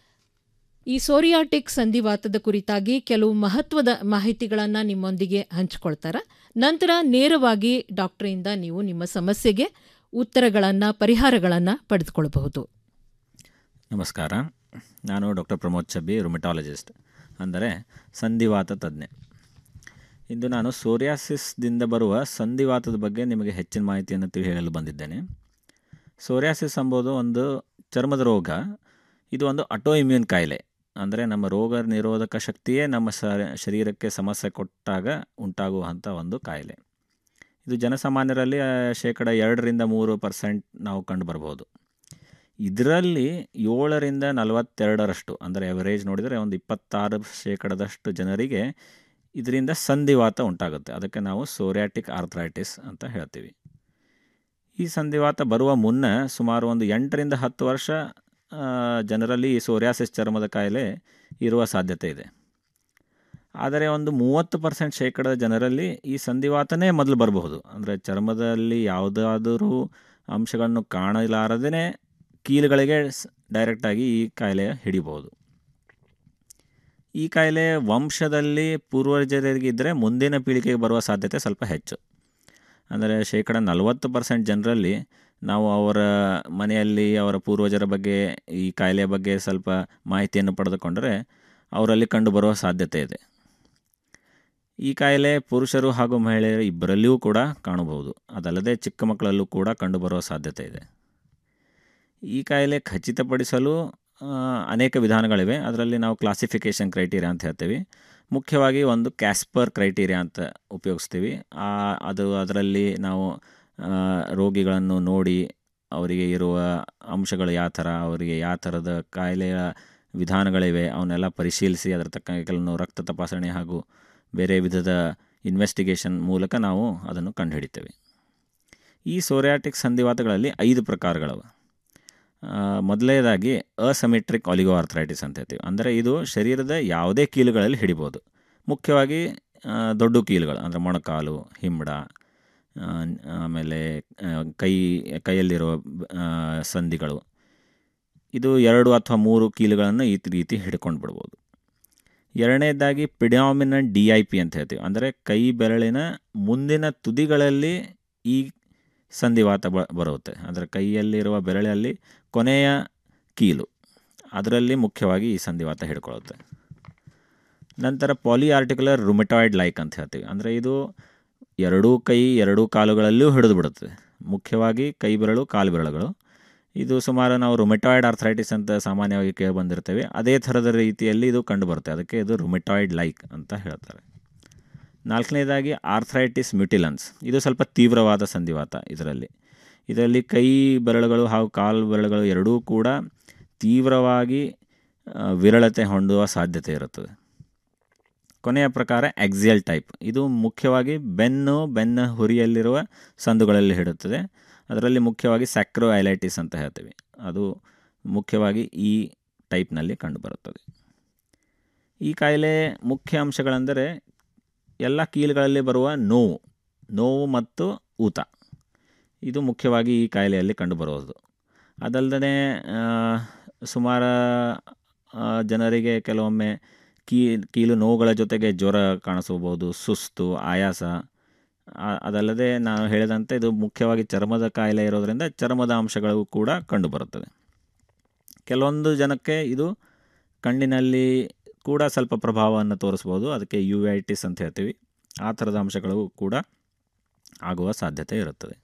ಈ ಸೋರಿಯಾಟಿಕ್ ಸಂಧಿವಾತದ ಕುರಿತಾಗಿ ಕೆಲವು ಮಹತ್ವದ ಮಾಹಿತಿಗಳನ್ನು ನಿಮ್ಮೊಂದಿಗೆ ಹಂಚಿಕೊಳ್ತಾರೆ ನಂತರ ನೇರವಾಗಿ ಡಾಕ್ಟರಿಂದ ನೀವು ನಿಮ್ಮ ಸಮಸ್ಯೆಗೆ ಉತ್ತರಗಳನ್ನು ಪರಿಹಾರಗಳನ್ನು ಪಡೆದುಕೊಳ್ಳಬಹುದು ನಮಸ್ಕಾರ ನಾನು ಡಾಕ್ಟರ್ ಪ್ರಮೋದ್ ಚಬ್ಬಿ ರುಮಟಾಲಜಿಸ್ಟ್ ಅಂದರೆ ಸಂಧಿವಾತ ತಜ್ಞ ಇಂದು ನಾನು ಸೋರಿಯಾಸಿಸ್ದಿಂದ ಬರುವ ಸಂಧಿವಾತದ ಬಗ್ಗೆ ನಿಮಗೆ ಹೆಚ್ಚಿನ ಮಾಹಿತಿಯನ್ನು ತಿಳಿ ಹೇಳಲು ಬಂದಿದ್ದೇನೆ ಸೋರಿಯಾಸಿಸ್ ಎಂಬುದು ಒಂದು ಚರ್ಮದ ರೋಗ ಇದು ಒಂದು ಅಟೋ ಇಮ್ಯೂನ್ ಕಾಯಿಲೆ ಅಂದರೆ ನಮ್ಮ ರೋಗ ನಿರೋಧಕ ಶಕ್ತಿಯೇ ನಮ್ಮ ಶರೀರಕ್ಕೆ ಸಮಸ್ಯೆ ಕೊಟ್ಟಾಗ ಉಂಟಾಗುವಂಥ ಒಂದು ಕಾಯಿಲೆ ಇದು ಜನಸಾಮಾನ್ಯರಲ್ಲಿ ಶೇಕಡ ಎರಡರಿಂದ ಮೂರು ಪರ್ಸೆಂಟ್ ನಾವು ಕಂಡು ಬರ್ಬೋದು ಇದರಲ್ಲಿ ಏಳರಿಂದ ನಲವತ್ತೆರಡರಷ್ಟು ಅಂದರೆ ಎವರೇಜ್ ನೋಡಿದರೆ ಒಂದು ಇಪ್ಪತ್ತಾರು ಶೇಕಡದಷ್ಟು ಜನರಿಗೆ ಇದರಿಂದ ಸಂಧಿವಾತ ಉಂಟಾಗುತ್ತೆ ಅದಕ್ಕೆ ನಾವು ಸೋರಿಯಾಟಿಕ್ ಆರ್ಥ್ರೈಟಿಸ್ ಅಂತ ಹೇಳ್ತೀವಿ ಈ ಸಂಧಿವಾತ ಬರುವ ಮುನ್ನ ಸುಮಾರು ಒಂದು ಎಂಟರಿಂದ ಹತ್ತು ವರ್ಷ ಜನರಲ್ಲಿ ಈ ಸೋರಿಯಾಸಿಸ್ ಚರ್ಮದ ಕಾಯಿಲೆ ಇರುವ ಸಾಧ್ಯತೆ ಇದೆ ಆದರೆ ಒಂದು ಮೂವತ್ತು ಪರ್ಸೆಂಟ್ ಶೇಕಡದ ಜನರಲ್ಲಿ ಈ ಸಂಧಿವಾತನೇ ಮೊದಲು ಬರಬಹುದು ಅಂದರೆ ಚರ್ಮದಲ್ಲಿ ಯಾವುದಾದರೂ ಅಂಶಗಳನ್ನು ಕಾಣಲಾರದೇ ಕೀಲುಗಳಿಗೆ ಡೈರೆಕ್ಟಾಗಿ ಈ ಕಾಯಿಲೆ ಹಿಡಿಬಹುದು ಈ ಕಾಯಿಲೆ ವಂಶದಲ್ಲಿ ಪೂರ್ವಜರಿಗೆ ಇದ್ದರೆ ಮುಂದಿನ ಪೀಳಿಗೆಗೆ ಬರುವ ಸಾಧ್ಯತೆ ಸ್ವಲ್ಪ ಹೆಚ್ಚು ಅಂದರೆ ಶೇಕಡ ನಲವತ್ತು ಪರ್ಸೆಂಟ್ ಜನರಲ್ಲಿ ನಾವು ಅವರ ಮನೆಯಲ್ಲಿ ಅವರ ಪೂರ್ವಜರ ಬಗ್ಗೆ ಈ ಕಾಯಿಲೆಯ ಬಗ್ಗೆ ಸ್ವಲ್ಪ ಮಾಹಿತಿಯನ್ನು ಪಡೆದುಕೊಂಡರೆ ಅವರಲ್ಲಿ ಕಂಡುಬರುವ ಸಾಧ್ಯತೆ ಇದೆ ಈ ಕಾಯಿಲೆ ಪುರುಷರು ಹಾಗೂ ಮಹಿಳೆಯರು ಇಬ್ಬರಲ್ಲಿಯೂ ಕೂಡ ಕಾಣಬಹುದು ಅದಲ್ಲದೆ ಚಿಕ್ಕ ಮಕ್ಕಳಲ್ಲೂ ಕೂಡ ಕಂಡುಬರುವ ಸಾಧ್ಯತೆ ಇದೆ ಈ ಕಾಯಿಲೆ ಖಚಿತಪಡಿಸಲು ಅನೇಕ ವಿಧಾನಗಳಿವೆ ಅದರಲ್ಲಿ ನಾವು ಕ್ಲಾಸಿಫಿಕೇಷನ್ ಕ್ರೈಟೀರಿಯಾ ಅಂತ ಹೇಳ್ತೀವಿ ಮುಖ್ಯವಾಗಿ ಒಂದು ಕ್ಯಾಸ್ಪರ್ ಕ್ರೈಟೀರಿಯಾ ಅಂತ ಉಪಯೋಗಿಸ್ತೀವಿ ಅದು ಅದರಲ್ಲಿ ನಾವು ರೋಗಿಗಳನ್ನು ನೋಡಿ ಅವರಿಗೆ ಇರುವ ಅಂಶಗಳು ಯಾವ ಥರ ಅವರಿಗೆ ಯಾವ ಥರದ ಕಾಯಿಲೆಯ ವಿಧಾನಗಳಿವೆ ಅವನ್ನೆಲ್ಲ ಪರಿಶೀಲಿಸಿ ಅದರ ತಕ್ಕ ಕೆಲವು ರಕ್ತ ತಪಾಸಣೆ ಹಾಗೂ ಬೇರೆ ವಿಧದ ಇನ್ವೆಸ್ಟಿಗೇಷನ್ ಮೂಲಕ ನಾವು ಅದನ್ನು ಕಂಡುಹಿಡಿತೇವೆ ಈ ಸೋರಿಯಾಟಿಕ್ ಸಂಧಿವಾತಗಳಲ್ಲಿ ಐದು ಪ್ರಕಾರಗಳವೆ ಮೊದಲನೇದಾಗಿ ಅಸಮಿಟ್ರಿಕ್ ಆಲಿಗೋ ಆರ್ಥ್ರೈಟಿಸ್ ಅಂತ ಹೇಳ್ತೀವಿ ಅಂದರೆ ಇದು ಶರೀರದ ಯಾವುದೇ ಕೀಲುಗಳಲ್ಲಿ ಹಿಡಿಬೋದು ಮುಖ್ಯವಾಗಿ ದೊಡ್ಡ ಕೀಲುಗಳು ಅಂದರೆ ಮೊಣಕಾಲು ಹಿಂಬಡ ಆಮೇಲೆ ಕೈ ಕೈಯಲ್ಲಿರುವ ಸಂಧಿಗಳು ಇದು ಎರಡು ಅಥವಾ ಮೂರು ಕೀಲುಗಳನ್ನು ಈ ರೀತಿ ಹಿಡ್ಕೊಂಡು ಬಿಡ್ಬೋದು ಎರಡನೇದಾಗಿ ಪಿಡಾಮಿನಂಟ್ ಡಿ ಐ ಪಿ ಅಂತ ಹೇಳ್ತೀವಿ ಅಂದರೆ ಕೈ ಬೆರಳಿನ ಮುಂದಿನ ತುದಿಗಳಲ್ಲಿ ಈ ಸಂಧಿವಾತ ಬ ಬರುತ್ತೆ ಅಂದರೆ ಕೈಯಲ್ಲಿರುವ ಬೆರಳಲ್ಲಿ ಕೊನೆಯ ಕೀಲು ಅದರಲ್ಲಿ ಮುಖ್ಯವಾಗಿ ಈ ಸಂಧಿವಾತ ಹಿಡ್ಕೊಳ್ಳುತ್ತೆ ನಂತರ ಪಾಲಿ ಆರ್ಟಿಕ್ಯುಲರ್ ರುಮೆಟಾಯ್ಡ್ ಲೈಕ್ ಅಂತ ಹೇಳ್ತೀವಿ ಅಂದರೆ ಇದು ಎರಡೂ ಕೈ ಎರಡೂ ಕಾಲುಗಳಲ್ಲೂ ಹಿಡಿದು ಬಿಡುತ್ತೆ ಮುಖ್ಯವಾಗಿ ಕೈ ಬೆರಳು ಕಾಲು ಬೆರಳುಗಳು ಇದು ಸುಮಾರು ನಾವು ರುಮೆಟಾಯ್ಡ್ ಆರ್ಥ್ರೈಟಿಸ್ ಅಂತ ಸಾಮಾನ್ಯವಾಗಿ ಕೇಳಿ ಬಂದಿರ್ತೇವೆ ಅದೇ ಥರದ ರೀತಿಯಲ್ಲಿ ಇದು ಕಂಡುಬರುತ್ತೆ ಅದಕ್ಕೆ ಇದು ರುಮೆಟಾಯ್ಡ್ ಲೈಕ್ ಅಂತ ಹೇಳ್ತಾರೆ ನಾಲ್ಕನೇದಾಗಿ ಆರ್ಥ್ರೈಟಿಸ್ ಮ್ಯುಟಿಲನ್ಸ್ ಇದು ಸ್ವಲ್ಪ ತೀವ್ರವಾದ ಸಂಧಿವಾತ ಇದರಲ್ಲಿ ಇದರಲ್ಲಿ ಕೈ ಬೆರಳುಗಳು ಹಾಗೂ ಕಾಲು ಬೆರಳುಗಳು ಎರಡೂ ಕೂಡ ತೀವ್ರವಾಗಿ ವಿರಳತೆ ಹೊಂದುವ ಸಾಧ್ಯತೆ ಇರುತ್ತದೆ ಕೊನೆಯ ಪ್ರಕಾರ ಎಕ್ಸಿಯಲ್ ಟೈಪ್ ಇದು ಮುಖ್ಯವಾಗಿ ಬೆನ್ನು ಬೆನ್ನ ಹುರಿಯಲ್ಲಿರುವ ಸಂದುಗಳಲ್ಲಿ ಹಿಡುತ್ತದೆ ಅದರಲ್ಲಿ ಮುಖ್ಯವಾಗಿ ಸ್ಯಾಕ್ರೋ ಐಲೈಟಿಸ್ ಅಂತ ಹೇಳ್ತೀವಿ ಅದು ಮುಖ್ಯವಾಗಿ ಈ ಟೈಪ್ನಲ್ಲಿ ಕಂಡುಬರುತ್ತದೆ ಈ ಕಾಯಿಲೆ ಮುಖ್ಯ ಅಂಶಗಳೆಂದರೆ ಎಲ್ಲ ಕೀಲುಗಳಲ್ಲಿ ಬರುವ ನೋವು ನೋವು ಮತ್ತು ಊತ ಇದು ಮುಖ್ಯವಾಗಿ ಈ ಕಾಯಿಲೆಯಲ್ಲಿ ಕಂಡುಬರುವುದು ಅದಲ್ಲದೆ ಸುಮಾರು ಜನರಿಗೆ ಕೆಲವೊಮ್ಮೆ ಕೀ ಕೀಲು ನೋವುಗಳ ಜೊತೆಗೆ ಜ್ವರ ಕಾಣಿಸಬಹುದು ಸುಸ್ತು ಆಯಾಸ ಅದಲ್ಲದೆ ನಾನು ಹೇಳಿದಂತೆ ಇದು ಮುಖ್ಯವಾಗಿ ಚರ್ಮದ ಕಾಯಿಲೆ ಇರೋದರಿಂದ ಚರ್ಮದ ಅಂಶಗಳು ಕೂಡ ಕಂಡುಬರುತ್ತದೆ ಕೆಲವೊಂದು ಜನಕ್ಕೆ ಇದು ಕಣ್ಣಿನಲ್ಲಿ ಕೂಡ ಸ್ವಲ್ಪ ಪ್ರಭಾವವನ್ನು ತೋರಿಸ್ಬೋದು ಅದಕ್ಕೆ ಯು ಐ ಟಿಸ್ ಅಂತ ಹೇಳ್ತೀವಿ ಆ ಥರದ ಅಂಶಗಳು ಕೂಡ ಆಗುವ ಸಾಧ್ಯತೆ ಇರುತ್ತದೆ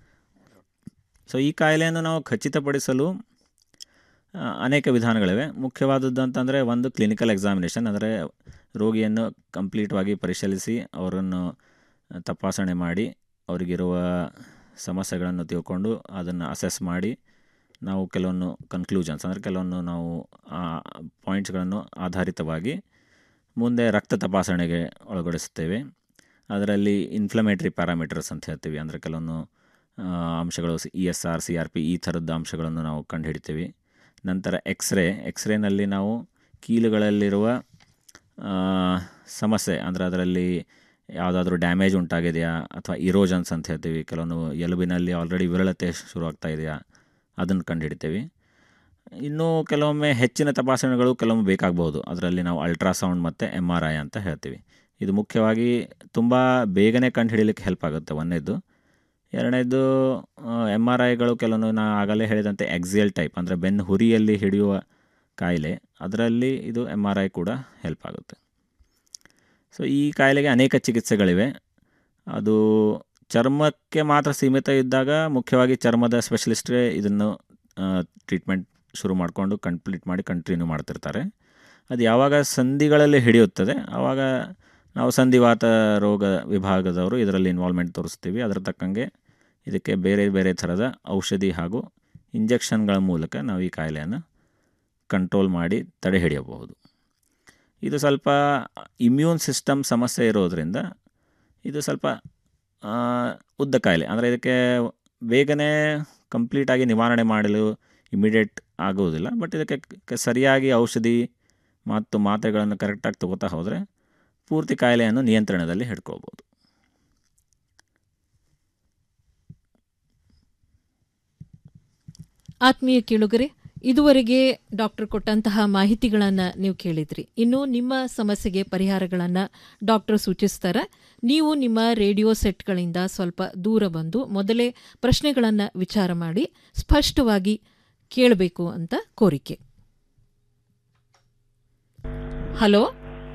ಸೊ ಈ ಕಾಯಿಲೆಯನ್ನು ನಾವು ಖಚಿತಪಡಿಸಲು ಆ, ಅನೇಕ ವಿಧಾನಗಳಿವೆ ಮುಖ್ಯವಾದದ್ದು ಅಂತಂದರೆ ಒಂದು ಕ್ಲಿನಿಕಲ್ ಎಕ್ಸಾಮಿನೇಷನ್ ಅಂದರೆ ರೋಗಿಯನ್ನು ಕಂಪ್ಲೀಟ್ವಾಗಿ ಪರಿಶೀಲಿಸಿ ಅವರನ್ನು ತಪಾಸಣೆ ಮಾಡಿ ಅವರಿಗಿರುವ ಸಮಸ್ಯೆಗಳನ್ನು ತಿಳ್ಕೊಂಡು ಅದನ್ನು ಅಸೆಸ್ ಮಾಡಿ ನಾವು ಕೆಲವೊಂದು ಕನ್ಕ್ಲೂಷನ್ಸ್ ಅಂದರೆ ಕೆಲವೊಂದು ನಾವು ಪಾಯಿಂಟ್ಸ್ಗಳನ್ನು ಆಧಾರಿತವಾಗಿ ಮುಂದೆ ರಕ್ತ ತಪಾಸಣೆಗೆ ಒಳಗೊಳಿಸುತ್ತೇವೆ ಅದರಲ್ಲಿ ಇನ್ಫ್ಲಮೇಟ್ರಿ ಪ್ಯಾರಾಮೀಟರ್ಸ್ ಅಂತ ಹೇಳ್ತೀವಿ ಅಂದರೆ ಕೆಲವೊಂದು ಆ, ಅಂಶಗಳು E S R C R P ಈ ಥರದ ಅಂಶಗಳನ್ನು ನಾವು ಕಂಡುಹಿಡಿತೀವಿ ನಂತರ ಎಕ್ಸ್ರೇ ಎಕ್ಸ್ರೇನಲ್ಲಿ ನಾವು ಕೀಲುಗಳಲ್ಲಿರುವ ಆ, ಸಮಸ್ಯೆ ಅಂದರೆ ಅದರಲ್ಲಿ ಯಾವುದಾದ್ರೂ ಡ್ಯಾಮೇಜ್ ಉಂಟಾಗಿದೆಯಾ ಅಥವಾ ಇರೋಜನ್ಸ್ ಅಂತ ಹೇಳ್ತೀವಿ ಕೆಲವೊಂದು ಎಲುಬಿನಲ್ಲಿ ಆಲ್ರೆಡಿ ವಿರಳತೆ ಶುರುವಾಗ್ತಾ ಇದೆಯಾ ಅದನ್ನು ಕಂಡುಹಿಡಿತೀವಿ ಇನ್ನು ಕೆಲವೊಮ್ಮೆ ಹೆಚ್ಚಿನ ತಪಾಸಣೆಗಳು ಕೆಲವೊಮ್ಮೆ ಬೇಕಾಗಬಹುದು ಅದರಲ್ಲಿ ನಾವು ಅಲ್ಟ್ರಾಸೌಂಡ್ ಮತ್ತು ಎಮ್ ಆರ್ ಐ ಅಂತ ಹೇಳ್ತೀವಿ ಇದು ಮುಖ್ಯವಾಗಿ ತುಂಬ ಬೇಗನೆ ಕಂಡುಹಿಡಿಯಲಿಕ್ಕೆ ಹೆಲ್ಪ್ ಆಗುತ್ತೆ ಒಂದನೇದು ಎರಡನೇದು ಎಮ್ ಆರ್ ಐಗಳು ಕೆಲವೊಂದು ನಾ ಆಗಲೇ ಹೇಳಿದಂತೆ ಎಕ್ಸಿಯಲ್ ಟೈಪ್ ಅಂದರೆ ಬೆನ್ನು ಹುರಿಯಲ್ಲಿ ಹಿಡಿಯುವ ಕಾಯಿಲೆ ಅದರಲ್ಲಿ ಇದು ಎಮ್ ಆರ್ ಐ ಕೂಡ ಹೆಲ್ಪ್ ಆಗುತ್ತೆ ಸೊ ಈ ಕಾಯಿಲೆಗೆ ಅನೇಕ ಚಿಕಿತ್ಸೆಗಳಿವೆ ಅದು ಚರ್ಮಕ್ಕೆ ಮಾತ್ರ ಸೀಮಿತ ಇದ್ದಾಗ ಮುಖ್ಯವಾಗಿ ಚರ್ಮದ ಸ್ಪೆಷಲಿಸ್ಟ್ರೇ ಇದನ್ನು ಟ್ರೀಟ್ಮೆಂಟ್ ಶುರು ಮಾಡಿಕೊಂಡು ಕಂಪ್ಲೀಟ್ ಮಾಡಿ ಕಂಟಿನ್ಯೂ ಮಾಡ್ತಿರ್ತಾರೆ ಅದು ಯಾವಾಗ ಸಂಧಿಗಳಲ್ಲಿ ಹಿಡಿಯುತ್ತದೆ ಆವಾಗ ನಾವು ಸಂಧಿವಾತ ರೋಗ ವಿಭಾಗದವರು ಇದರಲ್ಲಿ ಇನ್ವಾಲ್ವ್ಮೆಂಟ್ ತೋರಿಸ್ತೀವಿ ಅದರ ತಕ್ಕಂಗೆ ಇದಕ್ಕೆ ಬೇರೆ ಬೇರೆ ಥರದ ಔಷಧಿ ಹಾಗೂ ಇಂಜೆಕ್ಷನ್ಗಳ ಮೂಲಕ ನಾವು ಈ ಕಾಯಿಲೆಯನ್ನು ಕಂಟ್ರೋಲ್ ಮಾಡಿ ತಡೆ ಹಿಡಿಯಬಹುದು ಇದು ಸ್ವಲ್ಪ ಇಮ್ಯೂನ್ ಸಿಸ್ಟಮ್ ಸಮಸ್ಯೆ ಇರೋದರಿಂದ ಇದು ಸ್ವಲ್ಪ ಆ, ಉದ್ದ ಕಾಯಿಲೆ ಅಂದರೆ ಇದಕ್ಕೆ ಬೇಗನೆ ಕಂಪ್ಲೀಟಾಗಿ ನಿವಾರಣೆ ಮಾಡಲು ಇಮಿಡಿಯೇಟ್ ಆಗುವುದಿಲ್ಲ ಬಟ್ ಇದಕ್ಕೆ ಕ- ಸರಿಯಾಗಿ ಔಷಧಿ ಮತ್ತು ಮಾತ್ರೆಗಳನ್ನು ಕರೆಕ್ಟಾಗಿ ತಗೋತಾ ಹೋದರೆ ಪೂರ್ತಿ ಕಾಯಿಲೆಯನ್ನು ನಿಯಂತ್ರಣದಲ್ಲಿ ಹಿಡ್ಕೊಳ್ಬೋದು ಆತ್ಮೀಯ ಕೇಳುಗರೆ ಇದುವರೆಗೆ ಡಾಕ್ಟರ್ ಕೊಟ್ಟಂತಹ ಮಾಹಿತಿಗಳನ್ನು ನೀವು ಕೇಳಿದ್ರಿ ಇನ್ನು ನಿಮ್ಮ ಸಮಸ್ಯೆಗೆ ಪರಿಹಾರಗಳನ್ನು ಡಾಕ್ಟರ್ ಸೂಚಿಸ್ತಾರೆ ನೀವು ನಿಮ್ಮ ರೇಡಿಯೋ ಸೆಟ್ಗಳಿಂದ ಸ್ವಲ್ಪ ದೂರ ಬಂದು ಮೊದಲೇ ಪ್ರಶ್ನೆಗಳನ್ನು ವಿಚಾರ ಮಾಡಿ ಸ್ಪಷ್ಟವಾಗಿ ಕೇಳಬೇಕು ಅಂತ ಕೋರಿಕೆ hello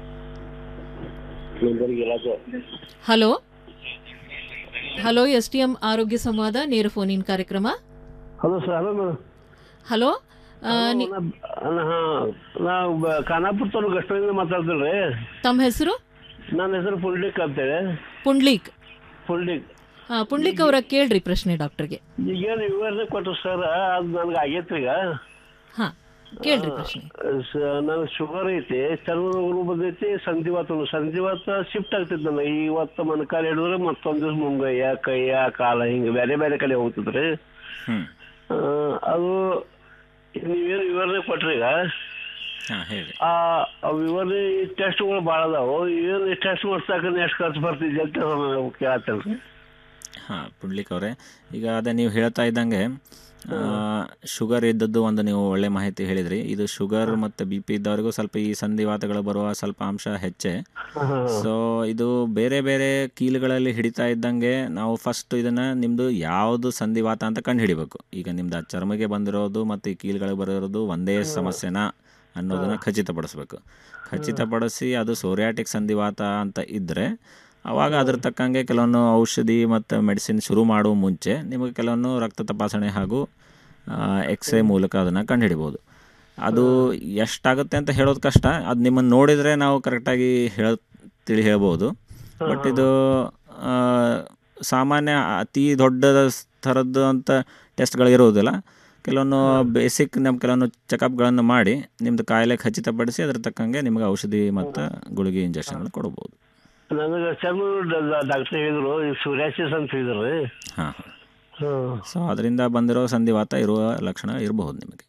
hello hello S T M ಆರೋಗ್ಯ ಸಂವಾದ ನೇರ ಫೋನ್ ಇನ್ ಕಾರ್ಯಕ್ರಮ hello sir hello madam hello ಆ, ನಿ- ನಾವು ಬ- ಖಾನಾಪುರ ತಾಲೂಕು ಗಷ್ಟದಿಂದ ಮಾತಾಡ್ತಿಲ್ರಿ ತಮ್ಮ ಹೆಸರು ನನ್ನ ಹೆಸರು ಪುಂಡ್ಲಿಕ್ ಅಂತೇಳಿ ಪುಂಡ್ಲಿಕ್ ಪುಂಡ್ಲಿಕ್ ಆ, ಪುಂಡ್ಲಿಕ್ ಅವರ ಕೇಳ್ರಿ ಪ್ರಶ್ನೆ ಡಾಕ್ಟರ್ಗೆ ಈಗೇನು ವಿವರಣೆ ಕೊಟ್ಟರು ಸರ್ ಅದು ನನಗೆ ಆಗೈತ್ರಿ ಈಗ ಹಾ ಕೇಳ್ರಿ ಪ್ರಶ್ನೆ ನನಗೆ ಶುಗರ್ ಐತಿ ಚರ್ಮ ರೋಗನು ಬಂದೈತಿ ಸಂಧಿವಾತನು ಸಂಧಿವಾತ ಶಿಫ್ಟ್ ಆಗ್ತೈತಿ ನನಗೆ ಇವತ್ತು ಮೊಣಕಾಲು ಹಿಡಿದ್ರೆ ಮತ್ತೊಂದು ದಿವಸ ಮುಂಗಯ್ಯ ಕೈಯ ಕಾಲ ಹಿಂಗೆ ಬೇರೆ ಬೇರೆ ಕಡೆ ಹೋಗ್ತದ್ರಿ ಆ, ಅದು ನೀವೇನು ವಿವರಣೆ ಕೊಟ್ರಿ ಈಗ ಹಾಂ ಹೇಳಿ ಆ ಆ ವಿವರಣೆ ಟೆಸ್ಟ್ಗಳು ಭಾಳ ಅದಾವು ಏನು ಟೆಸ್ಟ್ ಮಾಡ್ಸಾಕ ಎಷ್ಟು ಖರ್ಚು ಬರ್ತಿದ್ದೆ ಅಂತ ನಾನು ಕೇಳತ್ತೇನೆ ಹಾಂ ಪುಂಡ್ಲಿಕ್ ಅವರೇ ಈಗ ಅದೇ ನೀವು ಹೇಳ್ತಾ ಇದ್ದಂಗೆ ಶುಗರ್ ಇದ್ದದ್ದು ಒಂದು ನೀವು ಒಳ್ಳೆ ಮಾಹಿತಿ ಹೇಳಿದ್ರಿ ಇದು ಶುಗರ್ ಮತ್ತು ಬಿ ಪಿ ಇದ್ದವರಿಗೂ ಸ್ವಲ್ಪ ಈ ಸಂಧಿವಾತಗಳು ಬರುವ ಸ್ವಲ್ಪ ಅಂಶ ಹೆಚ್ಚೆ ಸೊ ಇದು ಬೇರೆ ಬೇರೆ ಕೀಲುಗಳಲ್ಲಿ ಹಿಡಿತಾ ಇದ್ದಂಗೆ ನಾವು ಫಸ್ಟ್ ಇದನ್ನು ನಿಮ್ಮದು ಯಾವುದು ಸಂಧಿವಾತ ಅಂತ ಕಂಡು ಹಿಡಿಬೇಕು ಈಗ ನಿಮ್ದು ಆ ಚರ್ಮಗೆ ಬಂದಿರೋದು ಮತ್ತು ಈ ಕೀಲುಗಳಿಗೆ ಬರೋದು ಒಂದೇ ಸಮಸ್ಯೆನಾ ಅನ್ನೋದನ್ನು ಖಚಿತಪಡಿಸ್ಬೇಕು ಖಚಿತಪಡಿಸಿ ಅದು ಸೋರಿಯಾಟಿಕ್ ಸಂಧಿವಾತ ಅಂತ ಇದ್ದರೆ ಆವಾಗ ಅದ್ರ ತಕ್ಕಂಗೆ ಕೆಲವೊಂದು ಔಷಧಿ ಮತ್ತು ಮೆಡಿಸಿನ್ ಶುರು ಮಾಡುವ ಮುಂಚೆ ನಿಮಗೆ ಕೆಲವೊಂದು ರಕ್ತ ತಪಾಸಣೆ ಹಾಗೂ ಎಕ್ಸ್ರೇ ಮೂಲಕ ಅದನ್ನು ಕಂಡುಹಿಡಿಬೋದು ಅದು ಎಷ್ಟಾಗುತ್ತೆ ಅಂತ ಹೇಳೋದು ಕಷ್ಟ ಅದು ನಿಮ್ಮನ್ನು ನೋಡಿದರೆ ನಾವು ಕರೆಕ್ಟಾಗಿ ಹೇಳ ತಿಳಿ ಹೇಳ್ಬೋದು ಬಟ್ ಇದು ಆ, ಸಾಮಾನ್ಯ ಅತಿ ದೊಡ್ಡದ ಥರದ್ದು ಅಂತ ಟೆಸ್ಟ್ಗಳು ಇರುವುದಿಲ್ಲ ಕೆಲವೊಂದು ಬೇಸಿಕ್ ನಮ್ಮ ಕೆಲವೊಂದು ಚೆಕಪ್ಗಳನ್ನು ಮಾಡಿ ನಿಮ್ಮದು ಕಾಯಿಲೆ ಖಚಿತಪಡಿಸಿ ಅದ್ರ ತಕ್ಕಂಗೆ ನಿಮಗೆ ಔಷಧಿ ಮತ್ತು ಗುಳಿಗೆ ಇಂಜೆಕ್ಷನ್ಗಳು ಕೊಡ್ಬೋದು ನನಗೆ ಚರ್ಮ ಡಾಕ್ಟರ್ ಹೇಳಿದ್ರು ಸೂರ್ಯಾಸಿಸ್ ಅಂತ ಹೇಳಿದ್ರು ಹಾಂ ಸೊ ಅದರಿಂದ ಬಂದಿರೋ ಸಂಧಿವಾತ ಇರುವ ಲಕ್ಷಣ ಇರಬಹುದು ನಿಮಗೆ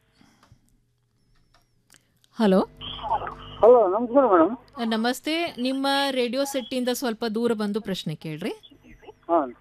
ಹಲೋ ಹಲೋ ನಮಸ್ಕಾರ ಮೇಡಮ್ ನಮಸ್ತೆ ನಿಮ್ಮ ರೇಡಿಯೋ ಸೆಟ್ಟಿಂದ ಸ್ವಲ್ಪ ದೂರ ಬಂದು ಪ್ರಶ್ನೆ ಕೇಳ್ರಿ ಹಾಂ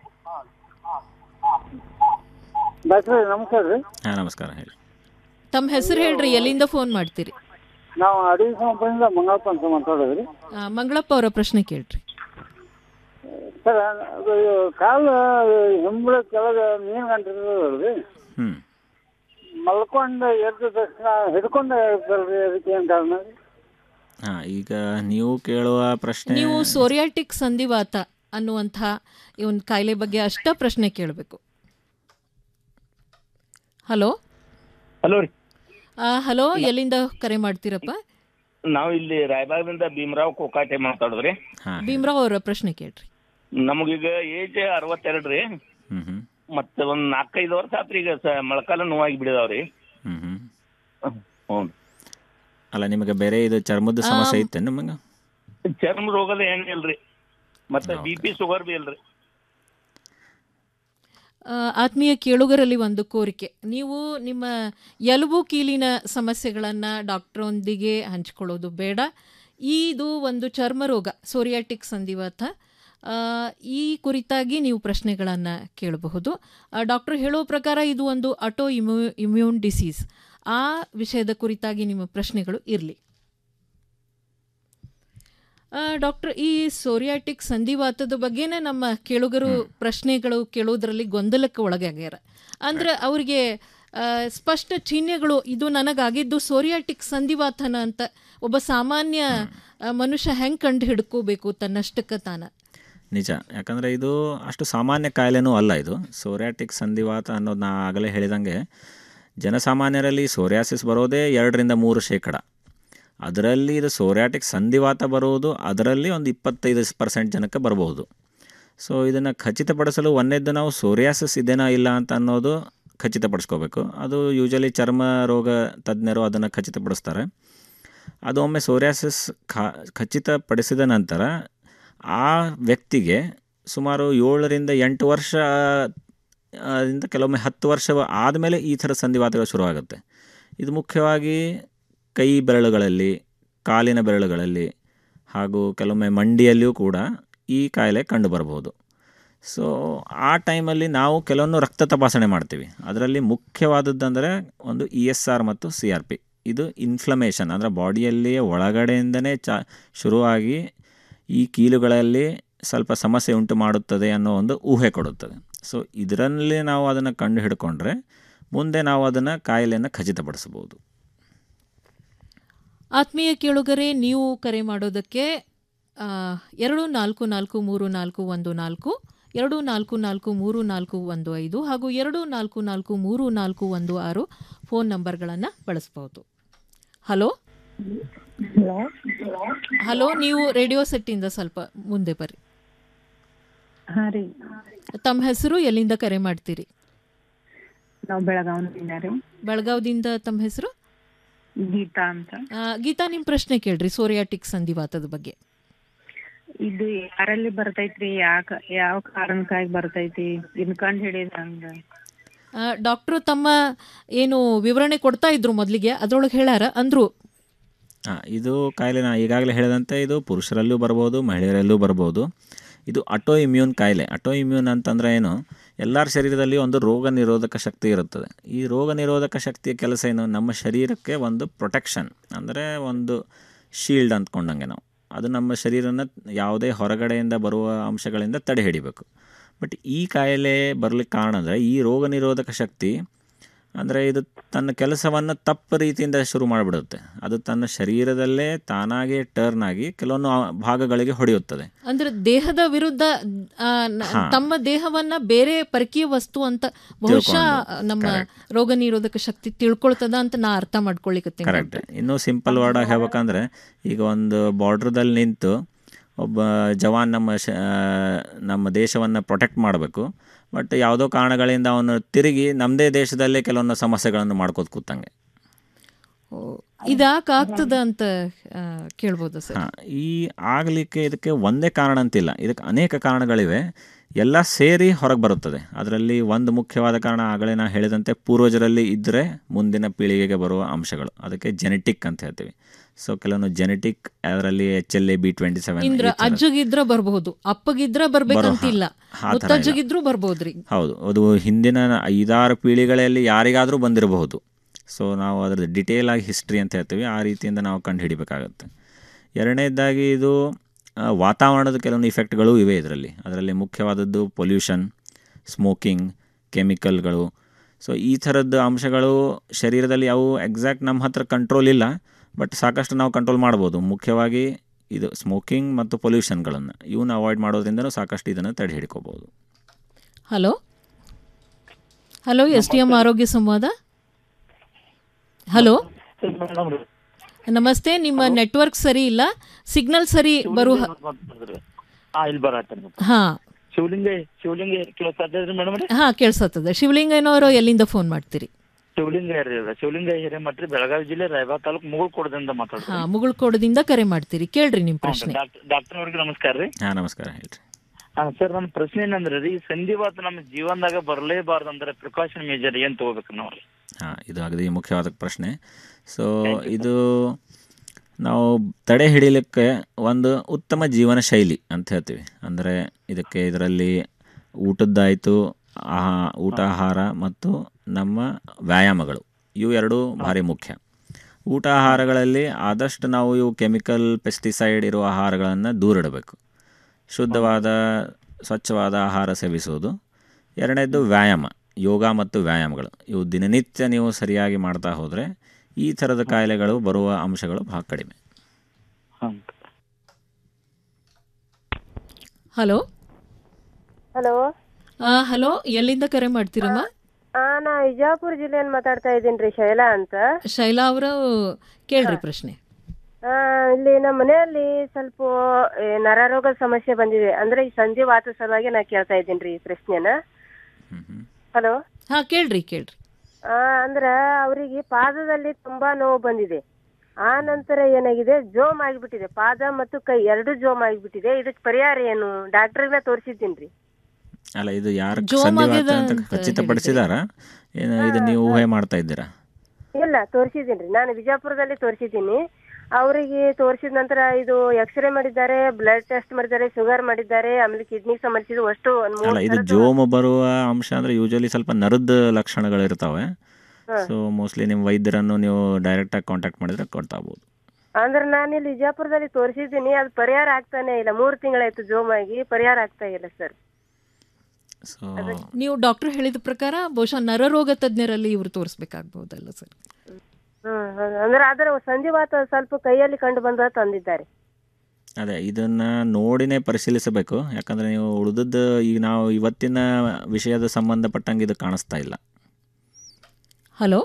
ಡಾಕ್ಟ್ರೇ ನಮಸ್ಕಾರ ರೀ ಹಾಂ ನಮಸ್ಕಾರ ಹೇಳಿ ತಮ್ಮ ಹೆಸರು ಹೇಳ್ರಿ ಎಲ್ಲಿಂದ ಫೋನ್ ಮಾಡ್ತೀರಿ ನಾವು ಅಡಿಗೆ ಕಂಪನಿಯಿಂದ ಮಂಗಳಪ್ಪ ಅಂತ ಮಾತಾಡೋದ್ರಿ ಆ, ಮಂಗಳಪ್ಪ ಅವರ ಪ್ರಶ್ನೆ ಕೇಳ್ರಿ ಸರ್ ಅದು ಕಾಲು ಹಿಂಬಳ ಕೆಳಗೆ ಮೀನು ಗಂಟೆ ರೀ ಹ್ಞೂ ಮಲ್ಕೊಂಡು ಎದ್ದ ತಕ್ಷಣ ಹಿಡ್ಕೊಂಡು ಇರ್ತಲ್ರಿ ಅದಕ್ಕೆ ಏನ್ ಕಾರಣ ರೀ? ಹಾಂ ಈಗ ನೀವು ಕೇಳುವ ಪ್ರಶ್ನೆ ನೀವು ಸೋರಿಯಾಟಿಕ್ ಸಂಧಿವಾತ ಅನ್ನುವಂಥ ಈ ಒಂದು ಕಾಯಿಲೆ ಬಗ್ಗೆ ಅಷ್ಟ ಪ್ರಶ್ನೆ ಕೇಳಬೇಕು ಹಲೋ ಹಲೋ ರೀ ಹಲೋ ಎಲ್ಲಿಂದ ಕರೆ ಮಾಡ್ತೀರಪ್ಪ ನಾವು ಇಲ್ಲಿ ರಾಯಬಾಗದಿಂದ ಭೀಮರಾವ್ ಕೋಕಾಟೆ ಮಾತಾಡೋದ್ರಿ ಭೀಮ್ರಾವ್ ಅವರ ಪ್ರಶ್ನೆ ಕೇಳ್ರಿ ನಮಗೀಗ ಏಜ್ ಅರವತ್ತೆರಡು ರೀ ಹ್ಞೂ ಹ್ಞೂ ಮತ್ತೆ ಒಂದ್ ನಾಲ್ಕೈದು ವರ್ಷ ಆತ್ರಿ ಈಗ ಸ- ಮೊಳಕಾಲ ನೋವಾಗಿ ಬಿಡಿದಾವ್ರಿ ಹ್ಞೂ ಹ್ಞೂ ಹ್ಞೂ ಅಲ್ಲ ನಿಮಗೆ ಬೇರೆ ಇದು ಚರ್ಮದ ಸಮಸ್ಯೆ ಐತೆ ನಿಮಗೆ ಚರ್ಮ ರೋಗದ ಏನ್ ಇಲ್ರಿ ಮತ್ತೆ ಬಿ ಪಿ ಶುಗರ್ ಬಿ ಇಲ್ರಿ ಆ, ಆತ್ಮೀಯ ಕೇಳುಗರಲ್ಲಿ ಒಂದು ಕೋರಿಕೆ ನೀವು ನಿಮ್ಮ ಎಲುಬು ಕೀಲಿನ ಸಮಸ್ಯೆಗಳನ್ನು ಡಾಕ್ಟ್ರೊಂದಿಗೆ ಹಂಚಿಕೊಳ್ಳೋದು ಬೇಡ ಇದು ಒಂದು ಚರ್ಮ ರೋಗ ಸೋರಿಯಾಟಿಕ್ ಸಂಧಿವಾತ ಆ, ಈ ಕುರಿತಾಗಿ ನೀವು ಪ್ರಶ್ನೆಗಳನ್ನು ಕೇಳಬಹುದು ಡಾಕ್ಟರ್ ಹೇಳೋ ಪ್ರಕಾರ ಇದು ಒಂದು ಅಟೋ ಇಮ್ಯೂ ಇಮ್ಯೂನ್ ಡಿಸೀಸ್ ಆ ವಿಷಯದ ಕುರಿತಾಗಿ ನಿಮ್ಮ ಪ್ರಶ್ನೆಗಳು ಇರಲಿ ಡಾಕ್ಟರ್ ಈ ಸೋರಿಯಾಟಿಕ್ ಸಂಧಿವಾತದ ಬಗ್ಗೆನೇ ನಮ್ಮ ಕೇಳುಗರು ಪ್ರಶ್ನೆಗಳು ಕೇಳೋದ್ರಲ್ಲಿ ಗೊಂದಲಕ್ಕೆ ಒಳಗಾಗ್ಯಾರ ಅಂದ್ರೆ ಅವರಿಗೆ ಆ, ಸ್ಪಷ್ಟ ಚಿಹ್ನೆಗಳು ಇದು ನನಗಾಗಿದ್ದು ಸೋರಿಯಾಟಿಕ್ ಸಂಧಿವಾತನ ಅಂತ ಒಬ್ಬ ಸಾಮಾನ್ಯ ಆ, ಮನುಷ್ಯ ಹೆಂಗೆ ಕಂಡು ಹಿಡ್ಕೋಬೇಕು ತನ್ನಷ್ಟಕ್ಕೆ ತಾನ ನಿಜ ಯಾಕಂದರೆ ಇದು ಅಷ್ಟು ಸಾಮಾನ್ಯ ಕಾಯಿಲೆನೂ ಅಲ್ಲ ಇದು ಸೋರಿಯಾಟಿಕ್ ಸಂಧಿವಾತ ಅನ್ನೋದು ನಾ ಆಗಲೇ ಹೇಳಿದಂಗೆ ಜನಸಾಮಾನ್ಯರಲ್ಲಿ ಸೋರಿಯಾಸಿಸ್ ಬರೋದೇ ಎರಡರಿಂದ ಮೂರು ಶೇಕಡ ಅದರಲ್ಲಿ ಇದು ಸೋರಿಯಾಟಿಕ್ ಸಂಧಿವಾತ ಬರುವುದು ಅದರಲ್ಲಿ ಒಂದು ಇಪ್ಪತ್ತೈದು ಪರ್ಸೆಂಟ್ ಜನಕ್ಕೆ ಬರಬಹುದು ಸೊ ಇದನ್ನು ಖಚಿತಪಡಿಸಲು ಒಂದೇದ್ದು ನಾವು ಸೋರಿಯಾಸಿಸ್ ಇದೆನಾ ಇಲ್ಲ ಅಂತ ಅನ್ನೋದು ಖಚಿತಪಡಿಸ್ಕೋಬೇಕು ಅದು ಯೂಶಲಿ ಚರ್ಮ ರೋಗ ತಜ್ಞರು ಅದನ್ನು ಖಚಿತಪಡಿಸ್ತಾರೆ ಅದು ಒಮ್ಮೆ ಸೋರಿಯಾಸಿಸ್ ಖಾ ಖಚಿತಪಡಿಸಿದ ನಂತರ ಆ ವ್ಯಕ್ತಿಗೆ ಸುಮಾರು ಏಳರಿಂದ ಎಂಟು ವರ್ಷ ಆ, ದಿಂದ ಕೆಲವೊಮ್ಮೆ ಹತ್ತು ವರ್ಷ ಆದಮೇಲೆ ಈ ಥರ ಸಂಧಿವಾತಗಳು ಶುರುವಾಗುತ್ತೆ ಇದು ಮುಖ್ಯವಾಗಿ ಕೈ ಬೆರಳುಗಳಲ್ಲಿ ಕಾಲಿನ ಬೆರಳುಗಳಲ್ಲಿ ಹಾಗೂ ಕೆಲವೊಮ್ಮೆ ಮಂಡಿಯಲ್ಲಿಯೂ ಕೂಡ ಈ ಕಾಯಿಲೆ ಕಂಡುಬರಬಹುದು ಸೊ ಆ ಟೈಮಲ್ಲಿ ನಾವು ಕೆಲವೊಂದು ರಕ್ತ ತಪಾಸಣೆ ಮಾಡ್ತೀವಿ ಅದರಲ್ಲಿ ಮುಖ್ಯವಾದದ್ದಂದರೆ ಒಂದು ಇ ಎಸ್ ಆರ್ ಮತ್ತು ಸಿ ಆರ್ ಪಿ ಇದು ಇನ್ಫ್ಲಮೇಷನ್ ಅಂದರೆ ಬಾಡಿಯಲ್ಲಿಯೇ ಒಳಗಡೆಯಿಂದನೇ ಚಾ ಶುರುವಾಗಿ ಈ ಕೀಲುಗಳಲ್ಲಿ ಸ್ವಲ್ಪ ಸಮಸ್ಯೆ ಉಂಟು ಮಾಡುತ್ತದೆ ಅನ್ನೋ ಒಂದು ಊಹೆ ಕೊಡುತ್ತದೆ ಸೊ ಇದರಲ್ಲಿ ನಾವು ಅದನ್ನು ಕಂಡು ಹಿಡ್ಕೊಂಡ್ರೆ ಮುಂದೆ ನಾವು ಅದನ್ನು ಕಾಯಿಲೆಯನ್ನು ಖಚಿತಪಡಿಸಬಹುದು ಆತ್ಮೀಯ ಕೇಳುಗರೆ ನೀವು ಕರೆ ಮಾಡೋದಕ್ಕೆ ಆ, ಎರಡು ನಾಲ್ಕು ನಾಲ್ಕು ಮೂರು ನಾಲ್ಕು ಒಂದು ನಾಲ್ಕು ಎರಡು ನಾಲ್ಕು ನಾಲ್ಕು ಮೂರು ನಾಲ್ಕು ಒಂದು ಐದು ಹಾಗೂ ಎರಡು ನಾಲ್ಕು ನಾಲ್ಕು ಮೂರು ನಾಲ್ಕು ಒಂದು ಆರು ಫೋನ್ ನಂಬರ್ಗಳನ್ನು ಬಳಸ್ಬೋದು ಹಲೋ ಹಲೋ ನೀವು ರೇಡಿಯೋ ಸೆಟ್ಟಿಂದ ಸ್ವಲ್ಪ ಮುಂದೆ ಬರ್ರಿ ಹಾ ರೀ ತಮ್ಮ ಹೆಸರು ಎಲ್ಲಿಂದ ಕರೆ ಮಾಡ್ತೀರಿ ನಾವು ಬೆಳಗಾವಿನಿಂದ ರೀ ಬೆಳಗಾವ್ದಿಂದ ತಮ್ಮ ಹೆಸರು ಗೀತಾ ಅಂತ ಆ, ಗೀತಾ ನಿಮ್ಮ ಪ್ರಶ್ನೆ ಕೇಳ್ರಿ ಸೋರಿಯಾಟಿಕ್ ಸಂಧಿವಾತದ ಬಗ್ಗೆ ಇದು ಯಾರಲ್ಲಿ ಬರ್ತೈತ್ರಿ ಯಾಕ ಯಾವ ಕಾರಣಕ್ಕಾಗಿ ಬರ್ತೈತಿ ಇನ್ ಕಂಡು ಹಿಡಿದ ಹಂಗ ಆ, ಡಾಕ್ಟ್ರು ತಮ್ಮ ಏನು ವಿವರಣೆ ಕೊಡ್ತಾ ಇದ್ರು ಮೊದಲಿಗೆ ಅದ್ರೊಳಗೆ ಹೇಳ್ಯಾರ ಅಂದ್ರು ಹಾಂ ಇದು ಕಾಯಿಲೆ ನಾ ಈಗಾಗಲೇ ಹೇಳಿದಂತೆ ಇದು ಪುರುಷರಲ್ಲೂ ಬರ್ಬೋದು ಮಹಿಳೆಯರಲ್ಲೂ ಬರ್ಬೋದು ಇದು ಅಟೋ ಇಮ್ಯೂನ್ ಕಾಯಿಲೆ ಅಟೋ ಇಮ್ಯೂನ್ ಅಂತಂದರೆ ಏನು ಎಲ್ಲರ ಶರೀರದಲ್ಲಿ ಒಂದು ರೋಗ ನಿರೋಧಕ ಶಕ್ತಿ ಇರುತ್ತದೆ ಈ ರೋಗ ನಿರೋಧಕ ಶಕ್ತಿಯ ಕೆಲಸ ಏನು ನಮ್ಮ ಶರೀರಕ್ಕೆ ಒಂದು ಪ್ರೊಟೆಕ್ಷನ್ ಅಂದರೆ ಒಂದು ಶೀಲ್ಡ್ ಅಂದ್ಕೊಂಡಂಗೆ ನಾವು ಅದು ನಮ್ಮ ಶರೀರನ ಯಾವುದೇ ಹೊರಗಡೆಯಿಂದ ಬರುವ ಅಂಶಗಳಿಂದ ತಡೆ ಹಿಡಿಬೇಕು ಬಟ್ ಈ ಕಾಯಿಲೆ ಬರಲಿಕ್ಕೆ ಕಾರಣ ಅಂದರೆ ಈ ರೋಗ ನಿರೋಧಕ ಶಕ್ತಿ ಅಂದರೆ ಇದು ತನ್ನ ಕೆಲಸವನ್ನು ತಪ್ಪು ರೀತಿಯಿಂದ ಶುರು ಮಾಡಿಬಿಡುತ್ತೆ ಅದು ತನ್ನ ಶರೀರದಲ್ಲೇ ತಾನಾಗೇ ಟರ್ನ್ ಆಗಿ ಕೆಲವೊಂದು ಆ ಭಾಗಗಳಿಗೆ ಹೊಡೆಯುತ್ತದೆ ಅಂದ್ರೆ ದೇಹದ ವಿರುದ್ಧ ಆ, ನ- ಹಾ. ತಮ್ಮ ದೇಹವನ್ನ ಬೇರೆ ಪರಕೀಯ ವಸ್ತು ಅಂತ ಬಹುಶಃ ತಿಳ್ಕೊಂಡು, ನಮ್ಮ correct. ರೋಗ ನಿರೋಧಕ ಶಕ್ತಿ ತಿಳ್ಕೊಳ್ತದ ಅಂತ ನಾ ಅರ್ಥ ಮಾಡ್ಕೊಳ್ಳಿಕತ್ತೀನಿ ಕರೆಕ್ಟ್ ಇನ್ನೂ ಸಿಂಪಲ್ ವರ್ಡ್ ಆಗಿ ಹೇಳ್ಬೇಕಂದ್ರೆ ಈಗ ಒಂದು ಬಾರ್ಡ್ರದಲ್ಲಿ ನಿಂತು ಒಬ್ಬ ಜವಾನ್ ನಮ್ಮ ಶ ನಮ್ಮ ದೇಶವನ್ನು ಪ್ರೊಟೆಕ್ಟ್ ಮಾಡಬೇಕು ಬಟ್ ಯಾವುದೋ ಕಾರಣಗಳಿಂದ ಅವನು ತಿರುಗಿ ನಮ್ಮದೇ ದೇಶದಲ್ಲೇ ಕೆಲವೊಂದು ಸಮಸ್ಯೆಗಳನ್ನು ಮಾಡ್ಕೋತ ಕೂತಂಗೆ ಇದಾಕ ಆಗ್ತದ ಅಂತ ಆ, ಕೇಳ್ಬೋದು ಸರ್ ಹಾಂ ಈ ಆಗಲಿಕ್ಕೆ ಇದಕ್ಕೆ ಒಂದೇ ಕಾರಣ ಅಂತಿಲ್ಲ ಇದಕ್ಕೆ ಅನೇಕ ಕಾರಣಗಳಿವೆ ಎಲ್ಲ ಸೇರಿ ಹೊರಗೆ ಬರುತ್ತದೆ ಅದರಲ್ಲಿ ಒಂದು ಮುಖ್ಯವಾದ ಕಾರಣ ಆಗಲೇ ನಾ ಹೇಳಿದಂತೆ ಪೂರ್ವಜರಲ್ಲಿ ಇದ್ದರೆ ಮುಂದಿನ ಪೀಳಿಗೆಗೆ ಬರುವ ಅಂಶಗಳು ಅದಕ್ಕೆ ಜೆನೆಟಿಕ್ ಅಂತ ಹೇಳ್ತೀವಿ ಸೊ ಕೆಲವೊಂದು ಜೆನೆಟಿಕ್ ಅದರಲ್ಲಿ H L A B twenty seven ಇಂದ್ರ ಅಜ್ಜಗಿದ್ರ ಬರ್ಬಹುದು ಅಪ್ಪಗಿದ್ರ ಬರ್ಬೇಕಂತಿಲ್ಲ ಬರೋ- ಹಾ, ಆ ಥರ ಇಲ್ಲ. ಮುತ್ತಜ್ಜಗಿದ್ರು ಬರ್ಬೋದ್ರಿ ಹೌದು ಅದು ಹಿಂದಿನ ಐದಾರು ಪೀಳಿಗೆಗಳಲ್ಲಿ ಯಾರಿಗಾದರೂ ಬಂದಿರಬಹುದು ಸೊ ನಾವು ಅದರ ಡಿಟೇಲ್ ಆಗಿ ಹಿಸ್ಟ್ರಿ ಅಂತ ಹೇಳ್ತೀವಿ ಆ ರೀತಿಯಿಂದ ನಾವು ಕಂಡು ಹಿಡಿಬೇಕಾಗತ್ತೆ ಎರಡನೇದಾಗಿ ಇದು ಆ, ವಾತಾವರಣದ ಕೆಲವೊಂದು ಇಫೆಕ್ಟ್ಗಳು ಇವೆ ಇದರಲ್ಲಿ ಅದರಲ್ಲಿ ಮುಖ್ಯವಾದದ್ದು ಪೊಲ್ಯೂಷನ್ ಸ್ಮೋಕಿಂಗ್ ಕೆಮಿಕಲ್ಗಳು ಸೊ ಈ ಥರದ್ದು ಅಂಶಗಳು ಶರೀರದಲ್ಲಿ ಯಾವ ಎಕ್ಸಾಕ್ಟ್ ನಮ್ಮ ಹತ್ರ ಕಂಟ್ರೋಲ್ ಇಲ್ಲ ಬಟ್ ಸಾಕಷ್ಟು ನಾವು ಕಂಟ್ರೋಲ್ ಮಾಡ್ಬೋದು ಮುಖ್ಯವಾಗಿ ಇದು ಸ್ಮೋಕಿಂಗ್ ಮತ್ತು ಪೊಲ್ಯೂಷನ್ಗಳನ್ನು ಇವನ್ನ ಅವಾಯ್ಡ್ ಮಾಡೋದ್ರಿಂದನೂ ಸಾಕಷ್ಟು ಇದನ್ನು ತಡೆ ಹಿಡ್ಕೋಬೋದು hello hello S T M ಆರೋಗ್ಯ ಸಂವಾದ ಹಲೋ ನಮಸ್ತೆ ನಿಮ್ಮ ನೆಟ್ವರ್ಕ್ ಸರಿ ಇಲ್ಲ ಸಿಗ್ನಲ್ ಸರಿ ಬರುವ ಹಾ ಇಲ್ಲಿ ಬರತ್ತೇನೆ ಹಾ ಶಿವಲಿಂಗ ಶಿವಲಿಂಗ ಕೇಳ್ತಾ ಮೇಡಮ್ ರೀ ಹಾ ಕೇಳಿಸತ್ತದ ಶಿವಲಿಂಗನವರು ಎಲ್ಲಿಂದ ಫೋನ್ ಮಾಡ್ತೀರಿ ಶಿವಲಿಂಗ ರೀ ಇದು. ಶಿವಲಿಂಗ ಹಿರೇಮಠ್ರಿ ಬೆಳಗಾವಿ ಜಿಲ್ಲೆ ರಾಯಬಾಗ್ ತಾಲೂಕು ಮುಗುಳ್ಕೋಟದಿಂದ ಮಾತಾಡ್ರಿ ಹಾ ಮುಗುಳ್ಕೋಡದಿಂದ ಕರೆ ಮಾಡ್ತೀರಿ ಕೇಳ್ರಿ ನಿಮ್ಮ ಪ್ರಶ್ನೆ ಡಾಕ್ಟರ್ ಅವ್ರಿಗೆ ನಮಸ್ಕಾರ ರೀ ಹಾಂ ನಮಸ್ಕಾರ ಹೇಳ್ರಿ ಹಾ ಸರ್ ನಮ್ಮ ಪ್ರಶ್ನೆ ಏನಂದ್ರೆ ರೀ ಸಂಧಿವಾತ ನಮ್ಮ ಜೀವನದಾಗ ಬರಲೇಬಾರ್ದು ಅಂದ್ರೆ ಪ್ರಿಕಾಷನ್ ಮೇಜರ್ ಏನ್ ತಗೋಬೇಕು ನಾವು ರೀ ಹಾಂ ಇದು ಅಗದಿ ಮುಖ್ಯವಾದ ಪ್ರಶ್ನೆ ಸೊ ಇದು ನಾವು ತಡೆ ಹಿಡಿಲಿಕ್ಕೆ ಒಂದು ಉತ್ತಮ ಜೀವನ ಶೈಲಿ ಅಂತ ಹೇಳ್ತೀವಿ ಅಂದರೆ ಇದಕ್ಕೆ ಇದರಲ್ಲಿ ಊಟದ್ದಾಯಿತು ಆಹಾ ಊಟ ಆಹಾರ ಮತ್ತು ನಮ್ಮ ವ್ಯಾಯಾಮಗಳು ಇವು ಎರಡೂ ಭಾರಿ ಮುಖ್ಯ ಊಟ ಆಹಾರಗಳಲ್ಲಿ ಆದಷ್ಟು ನಾವು ಇವು ಕೆಮಿಕಲ್ ಪೆಸ್ಟಿಸೈಡ್ ಇರುವ ಆಹಾರಗಳನ್ನು ದೂರಿಡಬೇಕು ಶುದ್ಧವಾದ ಸ್ವಚ್ಛವಾದ ಆಹಾರ ಸೇವಿಸುವುದು ಎರಡನೇದು ವ್ಯಾಯಾಮ ಯೋಗ ಮತ್ತು ವ್ಯಾಯಾಮಗಳು ಇವು ದಿನನಿತ್ಯ ನೀವು ಸರಿಯಾಗಿ ಮಾಡ್ತಾ ಹೋದರೆ ಈ ಥರದ ಕಾಯಿಲೆಗಳು ಬರುವ ಅಂಶಗಳು ಭಾಳ ಕಡಿಮೆ ಹಲೋ ಹಲೋ ಹಲೋ ಎಲ್ಲಿಂದ ಕರೆ ಮಾಡ್ತೀರಮ್ಮ ಆ ನಾ ವಿಜಯಪುರ ಜಿಲ್ಲೆಯಿಂದ ಮಾತಾಡ್ತಾ ಇದ್ದೀನಿ ರೀ ಶೈಲಾ ಅಂತ ಶೈಲಾ ಅವರು ಕೇಳ್ರಿ ಪ್ರಶ್ನೆ ಆ, ಇಲ್ಲಿ ನಮ್ಮ ಮನೆಯಲ್ಲಿ ಸ್ವಲ್ಪ ಏ, ನರರೋಗದ ಸಮಸ್ಯೆ ಬಂದಿದೆ ಅಂದ್ರೆ ಈ ಸಂಧಿ ವಾತ ಸಲುವಾಗಿ ನಾ ಕೇಳ್ತಾ ಇದ್ದೀನಿ ರೀ ಈ ಪ್ರಶ್ನೆನ ಹಲೋ ಹಾ ಕೇಳ್ರಿ ಕೇಳ್ರಿ ಆ, ಅಂದ್ರ ಅವರಿಗೆ ಪಾದದಲ್ಲಿ ತುಂಬಾ ನೋವು ಬಂದಿದೆ ಆ ನಂತರ ಏನಾಗಿದೆ ಜೋಮ್ ಆಗಿಬಿಟ್ಟಿದೆ ಪಾದ ಮತ್ತು ಕೈ ಎರಡು ಜೋಮ್ ಆಗಿಬಿಟ್ಟಿದೆ ಇದಕ್ಕೆ ಪರಿಹಾರ ಏನು ಡಾಕ್ಟರ್ನ ತೋರಿಸಿದ್ದೀನಿ ರೀ ಅಲ್ಲ ಇದು ಯಾರು ಜೋಮ್ ಸಂಧಿವಾತ ಆಗ್ಯದ ಅಂತ ಅಂತ ಖಚಿತಪಡಿಸಿದಾರ ಏನು ಇದು ನೀವು ಊಹೆ ಮಾಡ್ತಾ ಇದ್ದೀರಾ ಇಲ್ಲ ತೋರಿಸಿದ್ದೀನಿ ರೀ ನಾನು ವಿಜಯಪುರದಲ್ಲಿ ತೋರಿಸಿದ್ದೀನಿ ಅವರಿಗೆ ತೋರಿಸಿದ ನಂತರ ಇದು ಎಕ್ಸ್ರೇ ಮಾಡಿದ್ದಾರೆ ಬ್ಲಡ್ ಟೆಸ್ಟ್ ಮಾಡಿದ್ದಾರೆ ಶುಗರ್ ಮಾಡಿದ್ದಾರೆ ಆಮೇಲೆ ಕಿಡ್ನಿ ಸಂಬಂಧಿಸಿದ ಅಷ್ಟು ಒಂದ್ ಮೂರ್ ಅಲ್ಲ ಇದು ಥರದ್ದು- ಜೋಮು ಬರುವ ಅಂಶ ಅಂದರೆ ಯೂಶಲಿ ಸ್ವಲ್ಪ ನರದ ಲಕ್ಷಣಗಳು ಇರ್ತಾವೆ ಹಾ. ಸೊ ಮೋಸ್ಟ್ಲಿ ನಿಮ್ಮ ವೈದ್ಯರನ್ನು ನೀವು ಡೈರೆಕ್ಟಾಗಿ ಕಾಂಟ್ಯಾಕ್ಟ್ ಮಾಡಿದರೆ ಗೊತ್ತಾಗ್ಬೋದು ಅಂದ್ರೆ ನಾನು ಇಲ್ಲಿ ವಿಜಯಪುರದಲ್ಲಿ ತೋರಿಸಿದ್ದೀನಿ ಅದು ಪರಿಹಾರ ಆಗ್ತಾನೆ ಇಲ್ಲ ಮೂರು ತಿಂಗಳಾಯ್ತು ಜೋಮ್ ಆಗಿ ಪರಿಹಾರ ಆಗ್ತಾ ಇಲ್ಲ ಸರ್ ಸೊ ನೀವು ಡಾಕ್ಟರ್ ಹೇಳಿದ ಪ್ರಕಾರ ಬಹುಶಃ ನರರೋಗ ತಜ್ಞರಲ್ಲಿ ಇವರು ತೋರಿಸ್ಬೇಕಾಗ್ಬಹುದಲ್ಲ ಸರ್ ಹ್ಮ್ ಹೌದು. ಅಂದ್ರೆ ಅದರ ಸಂಧಿವಾತ ಸ್ವಲ್ಪ ಕೈಯಲ್ಲಿ ಕಂಡು ಬಂದ ತಂದಿದ್ದಾರೆ ಅದೇ ಇದನ್ನು ನೋಡಿನೇ ಪರಿಶೀಲಿಸಬೇಕು ಯಾಕಂದರೆ ನೀವು ಉಳಿದದ್ದು ಈಗ ನಾವು ಇವತ್ತಿನ ವಿಷಯದ ಸಂಬಂಧಪಟ್ಟಂಗೆ ಇದು ಕಾಣಿಸ್ತಾ ಇಲ್ಲ hello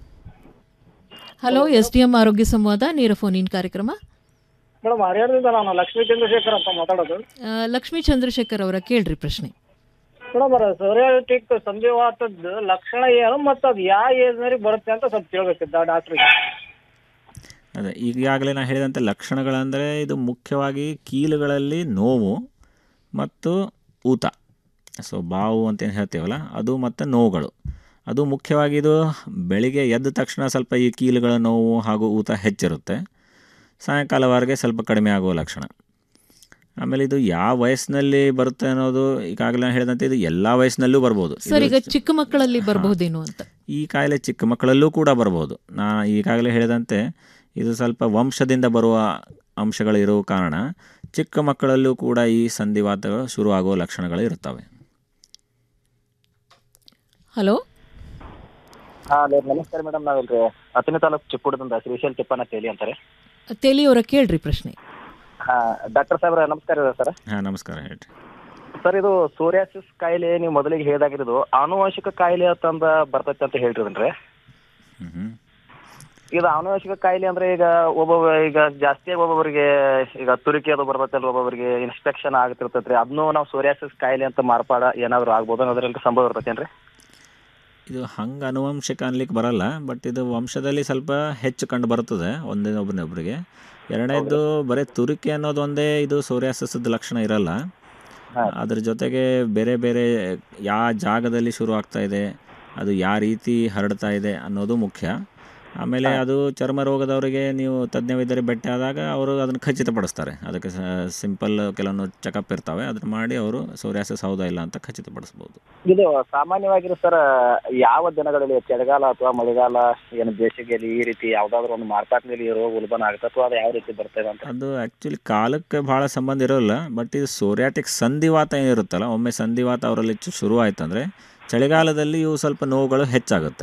hello S D M ಆರೋಗ್ಯ ಸಂವಾದ ನೇರ ಫೋನ್ ಇನ್ ಕಾರ್ಯಕ್ರಮ ಮೇಡಮ್ ಹರಿಹರದಿಂದ ನಾನು ಲಕ್ಷ್ಮೀ ಚಂದ್ರಶೇಖರ್ ಅಂತ ಮಾತಾಡೋದು ಆ, ಲಕ್ಷ್ಮೀ ಚಂದ್ರಶೇಖರ್ ಅವರ ಕೇಳ್ರಿ ಪ್ರಶ್ನೆ ಮೇಡಮ್ ಅವ್ರ ಸೋರಿಯಾಟಿಕ್ ಸಂಧಿವಾತದ ಲಕ್ಷಣ ಏನು ಮತ್ತು ಅದು ಯಾವ ಏಜ್ನವ್ರಿಗೆ ಬರುತ್ತೆ ಅಂತ ಸ್ವಲ್ಪ ಕೇಳಬೇಕಿದ್ದ ಡಾಕ್ಟ್ರಿಗೆ ಅದೇ ಈಗಾಗಲೇ ನಾನು ಹೇಳಿದಂತೆ ಲಕ್ಷಣಗಳಂದರೆ ಇದು ಮುಖ್ಯವಾಗಿ ಕೀಲುಗಳಲ್ಲಿ ನೋವು ಮತ್ತು ಊತ ಸೊ ಬಾವು ಅಂತ ಏನು ಹೇಳ್ತೀವಲ್ಲ ಅದು ಮತ್ತು ನೋವುಗಳು ಅದು ಮುಖ್ಯವಾಗಿ ಇದು ಬೆಳಿಗ್ಗೆ ಎದ್ದ ತಕ್ಷಣ ಸ್ವಲ್ಪ ಈ ಕೀಲುಗಳ ನೋವು ಹಾಗೂ ಊತ ಹೆಚ್ಚಿರುತ್ತೆ ಸಾಯಂಕಾಲವರೆಗೆ ಸ್ವಲ್ಪ ಕಡಿಮೆ ಆಗುವ ಲಕ್ಷಣ ಆಮೇಲೆ ಇದು ಯಾವ ವಯಸ್ಸಿನಲ್ಲಿ ಬರುತ್ತೆ ಅನ್ನೋದು ಈಗಾಗಲೇ ನಾನು ಹೇಳಿದಂತೆ ಇದು ಎಲ್ಲ ವಯಸ್ಸಿನಲ್ಲೂ ಬರ್ಬೋದು ಸರ್ ಇದು ಈಗ ಚಿಕ್ಕ ಮಕ್ಕಳಲ್ಲಿ ಬರಬಹುದೇನೋ ಅಂತ ಈ ಕಾಯಿಲೆ ಚಿಕ್ಕ ಮಕ್ಕಳಲ್ಲೂ ಕೂಡ ಬರ್ಬೋದು ನಾ ಈಗಾಗಲೇ ಹೇಳಿದಂತೆ ಇದು ಸ್ವಲ್ಪ ವಂಶದಿಂದ ಬರುವ ಅಂಶಗಳು ಇರುವ ಕಾರಣ ಚಿಕ್ಕ ಮಕ್ಕಳಲ್ಲೂ ಕೂಡ ಈ ಸಂಧಿವಾತಗಳು ಶುರುವಾಗುವ ಲಕ್ಷಣಗಳು ಇರ್ತವೆ ಹಲೋ ಹಾ ನಮಸ್ಕಾರ ಮೇಡಮ್ ನಾವಿಲ್ರಿ ಹತ್ತನೇ ತಾಲೂಕು ಚಿಕ್ಕುಡದಿಂದ ಶ್ರೀಶೈಲ್ ತಿಪ್ಪನ ತೇಲಿ ಅಂತಾರೆ ತೆಲಿ ಅವರ ಕೇಳ್ರಿ ಪ್ರಶ್ನೆ ಹಾ ಡಾಕ್ಟರ್ ಸಾಹೇಬ್ರ ನಮಸ್ಕಾರ ಸರ್ ಹಾಂ ನಮಸ್ಕಾರ ಹೇಳ್ರಿ ಸರ್ ಇದು ಸೋರಿಯಾಸಿಸ್ ಕಾಯಿಲೆ ನೀವು ಮೊದಲಿಗೆ ಹೇಳಿದಾಗಿರೋದು ಆನುವಂಶಿಕ ಕಾಯಿಲೆ ಅಂತಂದ ಬರ್ತೈತೆ ಅಂತ ಹೇಳ್ತಿರನ್ರಿ ಇದು ಆನುವಂಶಿಕ ಕಾಯಿಲೆ ಅಂದ್ರೆ ಈಗ ಒಬ್ಬೊಬ್ಬ ಈಗ ಜಾಸ್ತಿ ಒಬ್ಬೊಬ್ಬರಿಗೆ ಈಗ ತುರಿಕೆ ಅದು ಬರ್ತೈತಲ್ಲ ಒಬ್ಬೊಬ್ಬರಿಗೆ ಇನ್ಸ್ಪೆಕ್ಷನ್ ಆಗ್ತಿರ್ತೈತ್ರಿ ಅದನ್ನು ನಾವು ಸೋರಿಯಾಸಿಸ್ ಕಾಯಿಲೆ ಅಂತ ಮಾರ್ಪಾಡ ಏನಾದ್ರು ಆಗ್ಬೋದು ಅನ್ನೋದ್ರಲ್ಲಿ ಸಂಭವ ಇರ್ತೈತೇನ್ರಿ ಇದು ಹಂಗೆ ಅನುವಂಶಿಕ ಅನ್ಲಿಕ್ಕೆ ಬರಲ್ಲ ಬಟ್ ಇದು ವಂಶದಲ್ಲಿ ಸ್ವಲ್ಪ ಹೆಚ್ಚು ಕಂಡು ಬರ್ತದೆ ಒಂದಿನೊಬ್ಬರಿನೊಬ್ಬರಿಗೆ ಎರಡನೇದು ಬರೀ ತುರಿಕೆ ಅನ್ನೋದು ಒಂದೇ ಇದು ಸೋರಿಯಾಸಿಸದ ಲಕ್ಷಣ ಇರಲ್ಲ ಅದ್ರ ಜೊತೆಗೆ ಬೇರೆ ಬೇರೆ ಯಾವ ಜಾಗದಲ್ಲಿ ಶುರು ಆಗ್ತಾ ಇದೆ ಅದು ಯಾವ ರೀತಿ ಹರಡ್ತಾ ಇದೆ ಅನ್ನೋದು ಮುಖ್ಯ ಆಮೇಲೆ ಅದು ಚರ್ಮ ರೋಗದವರಿಗೆ ನೀವು ತಜ್ಞ ವೈದ್ಯರಿಗೆ ಭೇಟಿ ಆದಾಗ ಅವರು ಅದನ್ನು ಖಚಿತಪಡಿಸ್ತಾರೆ ಅದಕ್ಕೆ ಸಿಂಪಲ್ ಕೆಲವೊಂದು ಚೆಕಪ್ ಇರ್ತವೆ ಅದನ್ನ ಮಾಡಿ ಅವರು ಸೋರಿಯಾಸಿಸ್ ಹೌದಾ ಇಲ್ಲ ಅಂತ ಖಚಿತಪಡಿಸ್ಬೋದು ಇದು ಸಾಮಾನ್ಯವಾಗಿ ಸರ್ ಯಾವ ದಿನಗಳಲ್ಲಿ ಚಳಿಗಾಲ ಅಥವಾ ಮಳೆಗಾಲ ಏನು ಬೇಸಿಗೆಯಲ್ಲಿ ಈ ರೀತಿ ಯಾವ್ದಾದ್ರು ಒಂದು ಮಾರ್ಪಾಟ್ನಲ್ಲಿ ರೋಗ ಉಲ್ಬಣ ಆಗುತ್ತೆ ಅಥವಾ ಅದು ಯಾವ ರೀತಿ ಬರ್ತದೆ ಅಂತ ಅದು ಆ್ಯಕ್ಚುಲಿ ಕಾಲಕ್ಕೆ ಭಾಳ ಸಂಬಂಧ ಇರೋಲ್ಲ ಬಟ್ ಇದು ಸೋರಿಯಾಟಿಕ್ ಸಂಧಿವಾತ ಏನಿರುತ್ತಲ್ಲ ಒಮ್ಮೆ ಸಂಧಿವಾತ ಅವರಲ್ಲಿ ಚು- ಶುರು ಆಯ್ತಂದರೆ ಚಳಿಗಾಲದಲ್ಲಿ ಇವು ಸ್ವಲ್ಪ ನೋವುಗಳು ಹೆಚ್ಚಾಗುತ್ತೆ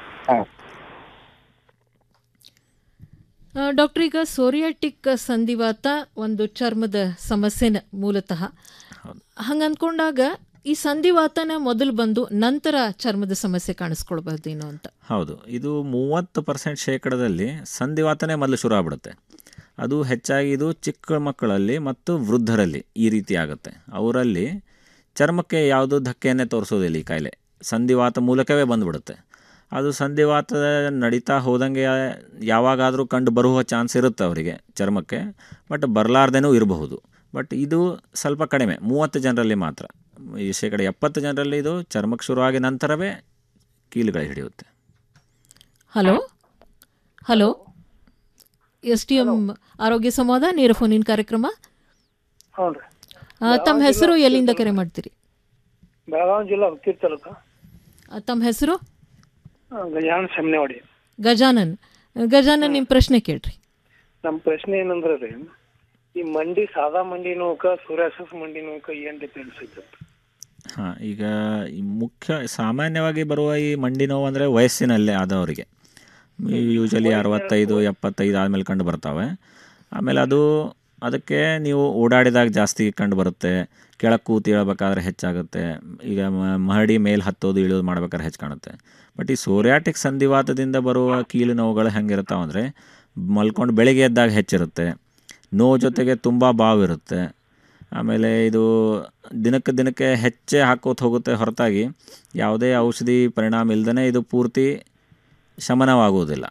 ಆ, ಡಾಕ್ಟರ್ ಈಗ ಸೋರಿಯಾಟಿಕ್ ಸಂಧಿವಾತ ಒಂದು ಚರ್ಮದ ಸಮಸ್ಯೆನ ಮೂಲತಃ ಹಂಗ ಅಂದ್ಕೊಂಡಾಗ ಈ ಸಂಧಿವಾತನ ಮೊದಲು ಬಂದು ನಂತರ ಚರ್ಮದ ಸಮಸ್ಯೆ ಕಾಣಿಸ್ಕೊಳ್ಬಹುದೇನೋ ಅಂತ ಹೌದು ಇದು ಮೂವತ್ತು ಪರ್ಸೆಂಟ್ ಶೇಕಡದಲ್ಲಿ ಸಂಧಿವಾತನೇ ಮೊದಲು ಶುರು ಆಗ್ಬಿಡುತ್ತೆ ಅದು ಹೆಚ್ಚಾಗಿ ಇದು ಚಿಕ್ಕ ಮಕ್ಕಳಲ್ಲಿ ಮತ್ತು ವೃದ್ಧರಲ್ಲಿ ಈ ರೀತಿ ಆಗುತ್ತೆ ಅವರಲ್ಲಿ ಚರ್ಮಕ್ಕೆ ಯಾವುದೂ ಧಕ್ಕೆಯನ್ನೇ ತೋರಿಸೋದಿಲ್ಲ ಈ ಕಾಯಿಲೆ ಸಂಧಿವಾತ ಮೂಲಕವೇ ಬಂದ್ಬಿಡುತ್ತೆ ಅದು ಸಂಧಿವಾತ ನಡೀತಾ ಹೋದಂಗೆ ಯಾವಾಗಾದರೂ ಕಂಡು ಬರುವ ಚಾನ್ಸ್ ಇರುತ್ತೆ ಅವರಿಗೆ ಚರ್ಮಕ್ಕೆ ಬಟ್ ಬರಲಾರ್ದೇನೂ ಇರಬಹುದು ಬಟ್ ಇದು ಸ್ವಲ್ಪ ಕಡಿಮೆ ಮೂವತ್ತು ಜನರಲ್ಲಿ ಮಾತ್ರ ಈ ಶೇಕಡ ಎಪ್ಪತ್ತು ಜನರಲ್ಲಿ ಇದು ಚರ್ಮಕ್ಕೆ ಶುರುವಾಗಿ ನಂತರವೇ ಕೀಲುಗಳು ಹಿಡಿಯುತ್ತೆ hello hello S T M ಆರೋಗ್ಯ ಸಂವಾದ ನೇರ ಫೋನಿನ ಕಾರ್ಯಕ್ರಮ ಹ್ಞೂ ರೀ ಆ, ತಮ್ಮ ಹೆಸರು ಎಲ್ಲಿಂದ ಕರೆ ಮಾಡ್ತೀರಿ ಬೆಳಗಾವಿ ಜಿಲ್ಲಾ ಹುಕ್ಕೇರಿ ತಾಲೂಕು ಆ, ತಮ್ಮ ಹೆಸರು ಆ, ಗಜಾನನ ಸೆಮ್ನೆವಾಡಿ ಗಜಾನನ್ ಗಜಾನನ್ ನಿಮ್ಮ ಪ್ರಶ್ನೆ ಕೇಳ್ರಿ ನಮ್ಮ ಪ್ರಶ್ನೆ ಏನಂದ್ರೆ ರೀ ಈ ಮಂಡಿ ಸಾದಾ ಮಂಡಿ ನೋವಕ್ಕ ಸೂರ್ಯಾಸಸ್ ಮಂಡಿ ನೋವಕ್ಕ ಏನ್ ಡಿಫ್ರೆನ್ಸ್ ಐತೆ ಹಾಂ ಈಗ ಈ ಮುಖ್ಯ ಸಾಮಾನ್ಯವಾಗಿ ಬರುವ ಈ ಮಂಡಿ ನೋವು ಅಂದರೆ ವಯಸ್ಸಿನಲ್ಲೇ ಆದವರಿಗೆ ಯೂಶಲಿ ಅರವತ್ತೈದು ಎಪ್ಪತ್ತೈದು ಆದಮೇಲೆ ಕಂಡು ಬರ್ತಾವೆ ಆಮೇಲೆ ಅದು ಅದಕ್ಕೆ ನೀವು ಓಡಾಡಿದಾಗ ಜಾಸ್ತಿ ಕಂಡು ಬರುತ್ತೆ ಕೆಳಗೆ ಕೂತು ಇಳಬೇಕಾದ್ರೆ ಹೆಚ್ಚಾಗುತ್ತೆ ಈಗ ಮ- ಮಹಡಿ ಮೇಲೆ ಹತ್ತೋದು ಇಳಿಯೋದು ಮಾಡ್ಬೇಕಾದ್ರೆ ಹೆಚ್ಚು ಕಾಣುತ್ತೆ ಬಟ್ ಈ ಸೋರಿಯಾಟಿಕ್ ಸಂಧಿವಾತದಿಂದ ಬರುವ ಕೀಲು ನೋವುಗಳು ಹೆಂಗಿರ್ತಾವೆ ಅಂದರೆ ಮಲ್ಕೊಂಡು ಬೆಳಿಗ್ಗೆ ಎದ್ದಾಗ ಹೆಚ್ಚಿರುತ್ತೆ ನೋವು ಜೊತೆಗೆ ತುಂಬ ಬಾವಿರುತ್ತೆ ಆಮೇಲೆ ಇದು ದಿನಕ್ಕೆ ದಿನಕ್ಕೆ ಹೆಚ್ಚೆ ಹಾಕೋತ ಹೋಗುತ್ತೆ ಹೊರತಾಗಿ ಯಾವುದೇ ಔಷಧಿ ಪರಿಣಾಮ ಇಲ್ಲದೇ ಇದು ಪೂರ್ತಿ ಶಮನವಾಗುವುದಿಲ್ಲ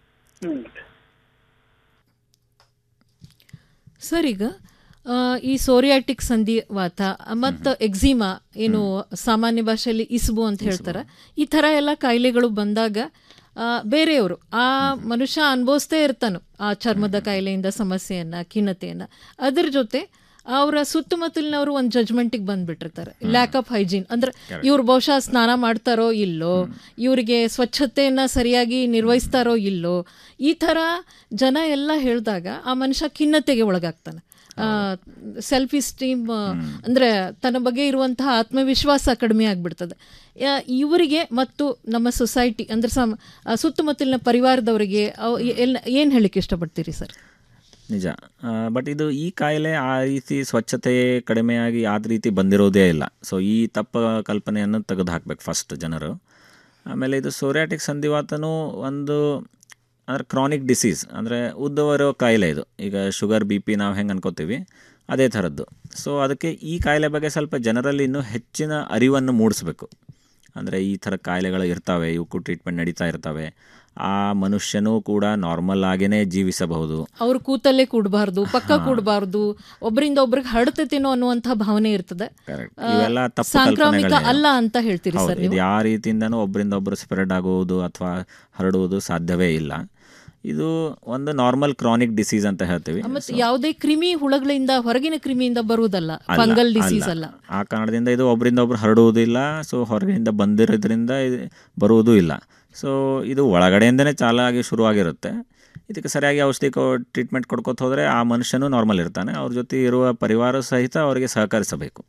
ಸರ್ ಈಗ ಆ, ಈ ಸೋರಿಯಾಟಿಕ್ ಸಂಧಿವಾತ ಮತ್ತು ಎಕ್ಸಿಮಾ ಏನು ಸಾಮಾನ್ಯ ಭಾಷೆಯಲ್ಲಿ ಇಸ್ಬು ಅಂತ ಹೇಳ್ತಾರೆ ಈ ಥರ ಎಲ್ಲ ಕಾಯಿಲೆಗಳು ಬಂದಾಗ ಆ, ಬೇರೆಯವರು ಆ ಮನುಷ್ಯ ಅನುಭವಿಸ್ತೇ ಇರ್ತಾನು ಆ ಚರ್ಮದ ಕಾಯಿಲೆಯಿಂದ ಸಮಸ್ಯೆಯನ್ನ ಖಿನ್ನತೆಯನ್ನ ಅದ್ರ ಜೊತೆ ಅವರ ಸುತ್ತಮುತ್ತಲಿನವರು ಒಂದು ಜಜ್ಮೆಂಟಿಗೆ ಬಂದ್ಬಿಟ್ಟಿರ್ತಾರೆ ಲ್ಯಾಕ್ ಆಫ್ ಹೈಜೀನ್ ಅಂದ್ರೆ ಇವ್ರು ಬಹುಶಃ ಸ್ನಾನ ಮಾಡ್ತಾರೋ ಇಲ್ಲೋ ಇವರಿಗೆ ಸ್ವಚ್ಛತೆಯನ್ನ ಸರಿಯಾಗಿ ನಿರ್ವಹಿಸ್ತಾರೋ ಇಲ್ಲೋ ಈ ಥರ ಜನ ಎಲ್ಲ ಹೇಳಿದಾಗ ಆ ಮನುಷ್ಯ ಖಿನ್ನತೆಗೆ ಒಳಗಾಗ್ತಾನೆ ಸೆಲ್ಫ್ ಇಸ್ಟೀಮ್ ಅಂದ್ರೆ ತನ್ನ ಬಗ್ಗೆ ಇರುವಂತಹ ಆತ್ಮವಿಶ್ವಾಸ ಕಡಿಮೆ ಆಗ್ಬಿಡ್ತದೆ ಯಾ- ಇವರಿಗೆ ಮತ್ತು ನಮ್ಮ ಸೊಸೈಟಿ ಅಂದ್ರೆ ಸಮ ಆ ಸುತ್ತಮುತ್ತಲಿನ ಪರಿವಾರದವರಿಗೆ ಅವ್- ಎಲ್- ಏನ್ ಹೇಳಿಕ್ಕೆ ಇಷ್ಟಪಡ್ತೀರಿ ಸರ್ ನಿಜ ಬಟ್ ಇದು ಈ ಕಾಯಿಲೆ ಆ ರೀತಿ ಸ್ವಚ್ಛತೆ ಕಡಿಮೆಯಾಗಿ ಆದ ರೀತಿ ಬಂದಿರೋದೇ ಇಲ್ಲ ಸೊ ಈ ತಪ್ಪ ಕಲ್ಪನೆಯನ್ನು ತೆಗೆದು ಹಾಕ್ಬೇಕು ಫಸ್ಟ್ ಜನರು ಆಮೇಲೆ ಇದು ಸೋರಿಯಾಟಿಕ್ ಸಂಧಿವಾತನೂ ಒಂದು ಅಂದರೆ ಕ್ರಾನಿಕ್ ಡಿಸೀಸ್ ಅಂದರೆ ಉದ್ದವರೋ ಕಾಯಿಲೆ ಇದು ಈಗ ಶುಗರ್ ಬಿ ಪಿ ನಾವು ಹೆಂಗೆ ಅನ್ಕೋತೀವಿ ಅದೇ ಥರದ್ದು ಸೊ ಅದಕ್ಕೆ ಈ ಕಾಯಿಲೆ ಬಗ್ಗೆ ಸ್ವಲ್ಪ ಜನರಲ್ಲಿ ಇನ್ನೂ ಹೆಚ್ಚಿನ ಅರಿವನ್ನು ಮೂಡಿಸ್ಬೇಕು ಅಂದರೆ ಈ ಥರ ಕಾಯಿಲೆಗಳು ಇರ್ತವೆ ಇವಕ್ಕೂ ಟ್ರೀಟ್ಮೆಂಟ್ ನಡೀತಾ ಇರ್ತವೆ ಆ ಮನುಷ್ಯನೂ ಕೂಡ ನಾರ್ಮಲ್ ಆಗೇ ಜೀವಿಸಬಹುದು ಅವ್ರು ಕೂತಲ್ಲೇ ಕೂಡಬಾರ್ದು ಪಕ್ಕ ಕೂಡಬಾರ್ದು ಒಬ್ಬರಿಂದ ಒಬ್ರಿಗೆ ಹರಡ್ತೈತೇನೋ ಅನ್ನುವಂಥ ಭಾವನೆ ಇರ್ತದೆ ಆ, ಇವೆಲ್ಲ ತಪ್ಪು ಸಾಂಕ್ರಾಮಿಕ ಕಲ್ಪನೆಗಳೇ. ಅಲ್ಲ ಅಂತ ಹೇಳ್ತೀರಿ ಹೌದು, ಸರ್ ಇದು ನೀವು ಯಾವ ರೀತಿಯಿಂದನೂ ಒಬ್ಬರಿಂದ ಒಬ್ಬರು ಸ್ಪ್ರೆಡ್ ಆಗುವುದು ಅಥವಾ ಹರಡುವುದು ಸಾಧ್ಯವೇ ಇಲ್ಲ ಇದು ಒಂದು ನಾರ್ಮಲ್ ಕ್ರಾನಿಕ್ ಡಿಸೀಸ್ ಅಂತ ಹೇಳ್ತೀವಿ ಮತ್ತೆ ಯಾವುದೇ ಕ್ರಿಮಿ ಹುಳಗಳಿಂದ ಹೊರಗಿನ ಕ್ರಿಮಿಯಿಂದ ಬರುವುದಲ್ಲ ಅಲ್ಲ, ಫಂಗಲ್ ಡಿಸೀಸ್ ಅಲ್ಲ ಆ ಕಾರಣದಿಂದ ಇದು ಒಬ್ಬರಿಂದ ಒಬ್ರು ಹರಡುವುದಿಲ್ಲ ಸೊ ಹೊರಗಿನಿಂದ ಬಂದಿರೋದ್ರಿಂದ ಇದು ಬರುವುದೂ ಇಲ್ಲ ಸೊ ಇದು ಒಳಗಡೆಯಿಂದನೇ ಚಾಲಾಗಿ ಶುರುವಾಗಿರುತ್ತೆ ಇದಕ್ಕೆ ಸರಿಯಾಗಿ ಔಷಧಿ ಕೊ ಟ್ರೀಟ್ಮೆಂಟ್ ಕೊಡ್ಕೊತ ಹೋದರೆ ಆ ಮನುಷ್ಯನೂ ನಾರ್ಮಲ್ ಇರ್ತಾನೆ ಅವ್ರ ಜೊತೆ ಇರುವ ಪರಿವಾರ ಸಹಿತ ಅವರಿಗೆ ಸಹಕರಿಸಬೇಕು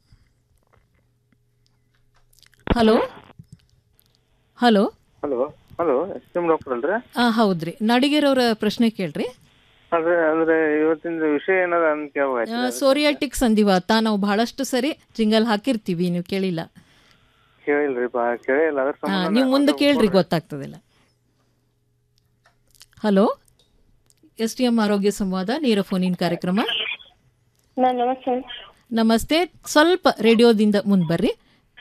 hello hello hello hello S M doctor ಅಲ್ರಿ ಆ ಹೌದ್ರಿ ನಡಿಗೆರವ್ರ ಪ್ರಶ್ನೆ ಕೇಳ್ರಿ ಅದೇ ಅಂದ್ರೆ ಇವತ್ತಿನ ವಿಷಯ ಏನದ ಅಂತ ಕೇಳ್ಬೇಕು ಆ, ಸೋರಿಯಾಟಿಕ್ ಸಂಧಿವಾತ ನಾವು ಬಹಳಷ್ಟು ಸರಿ ಜಿಂಗಲ್ ಹಾಕಿರ್ತೀವಿ ನೀವು ಕೇಳಿಲ್ಲ ಕೇಳಿಲ್ರಿ ಬಾ ಕೇಳಿಲ್ಲ ಅದ್ರ ಆ, ಸಂಬಂಧ ನೀವು ಮುಂದೆ ನಾನು ಕೇಳ್ರಿ ಗೊತ್ತಾಗ್ತದಿಲ್ಲ ಹಲೋ ಎಸ್ ಟಿ ಎಂ ಆರೋಗ್ಯ ಸಂವಾದ ನೇರ ಫೋನಿನ್ ಕಾರ್ಯಕ್ರಮ ನಮಸ್ತೆ ನಮಸ್ತೆ ಸ್ವಲ್ಪ ರೇಡಿಯೋದಿಂದ ಮುಂದೆ ಬರ್ರಿ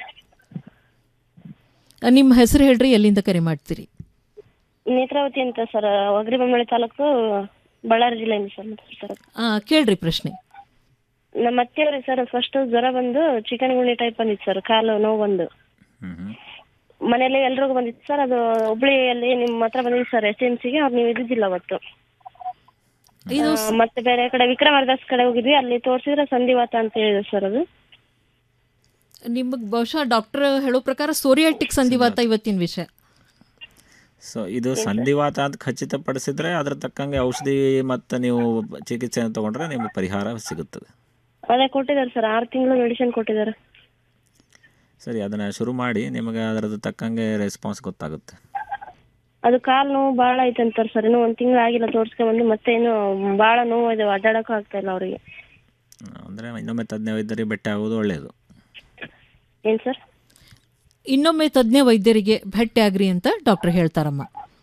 ಆ, ನಿಮ್ಮ ಹೆಸರು ಹೇಳ್ರಿ ಎಲ್ಲಿಂದ ಕರೆ ಮಾಡ್ತೀರಿ ನೇತ್ರಾವತಿ ಅಂತ ಸರ್ ಒಗರಿಬೊಮ್ಮಳೆ ತಾಲೂಕು ಬಳ್ಳಾರಿ ಜಿಲ್ಲೆಯಿಂದ ಸರ್ ಸರ್ ಆ, ಕೇಳ್ರಿ ಪ್ರಶ್ನೆ ನಮ್ಮ ಅತ್ತೆಯವ್ರಿಗೆ ಸರ್ ಫಸ್ಟ್ ಜ್ವರ ಬಂದು ಚಿಕನ್ ಗುಣಿ ಟೈಪ್ ಬಂದಿತ್ತು ಸರ್ ಕಾಲು ನೋವು ಬಂದು ಮನೇಲಿ ಎಲ್ರಿಗೂ ಬಂದಿತ್ತು ಸರ್ ಅದು ಹುಬ್ಳಿಯಲ್ಲಿ ನಿಮ್ಮ ಹತ್ರ ಬಂದಿತ್ತು ಸರ್ ಎಸ್ ಎಂ ಸಿಗೆ ಅವ್ರು ನೀವು ಇದ್ದಿದ್ದಿಲ್ಲ ಅವತ್ತು ಇದು ಆ, ಮತ್ತೆ ಬೇರೆ ಕಡೆ ವಿಕ್ರಮಾರ್ದಾಸ್ ಕಡೆ ಹೋಗಿದ್ವಿ ಅಲ್ಲಿ ತೋರಿಸಿದ್ರೆ ಸಂಧಿವಾತ ಅಂತ ಹೇಳಿದ್ರು ಸರ್ ಅದು ನಿಮಗೆ ಬಹುಶಃ ಡಾಕ್ಟರ್ ಹೇಳೋ ಪ್ರಕಾರ ಸೋರಿಯಾಟಿಕ್ ಸಂಧಿವಾತ ಇವತ್ತಿನ ವಿಷಯ ಸೊ ಇದು ಸಂಧಿವಾತ ಅಂತ ಖಚಿತಪಡಿಸಿದ್ರೆ ಅದ್ರ ತಕ್ಕಂಗೆ ಔಷಧಿ ಮತ್ತು ನೀವು ಚಿಕಿತ್ಸೆಯನ್ನು ತಗೊಂಡ್ರೆ ನಿಮಗೆ ಪರಿಹಾರ ಸಿಗುತ್ತದೆ ಅದೇ ಕೊಟ್ಟಿದ್ದಾರೆ ಸರ್ ಆರು ತಿಂಗಳು ಮೆಡಿಸಿನ್ ಕೊಟ್ಟಿದ್ದಾರೆ ಸರಿ ಅದನ್ನು ಶುರು ಮಾಡಿ ನಿಮಗೆ ಅದರದ್ದು ತಕ್ಕಂಗೆ ರೆಸ್ಪಾನ್ಸ್ ಗೊತ್ತಾಗುತ್ತೆ ಅದು ಕಾಲ್ ನೋವು ಭಾಳ ಐತೆ ಅಂತಾರೆ ಸರ್ ಇನ್ನೂ ಒಂದ್ ತಿಂಗಳು ಆಗಿಲ್ಲ ತೋರ್ಸ್ಕೊಂಬಂದು ಮತ್ತೆ ಏನು ಭಾಳ ನೋವು ಇದೆ ಅಡ್ಡಾಡಕ್ಕೂ ಆಗ್ತಾ ಇಲ್ಲ ಅವ್ರಿಗೆ ಅಂದರೆ ಇನ್ನೊಮ್ಮೆ ತಜ್ಞ ವೈದ್ಯರಿಗೆ ಭೇಟಿ ಆಗೋದು ಒಳ್ಳೆಯದು ಏನ್ ಸರ್ ಇನ್ನೊಮ್ಮೆ ತಜ್ಞ ವೈದ್ಯರಿಗೆ ಭೇಟಿ ಆಗ್ರಿ ಅಂತ ಡಾಕ್ಟರ್ ಹೇಳ್ತಾರಮ್ಮ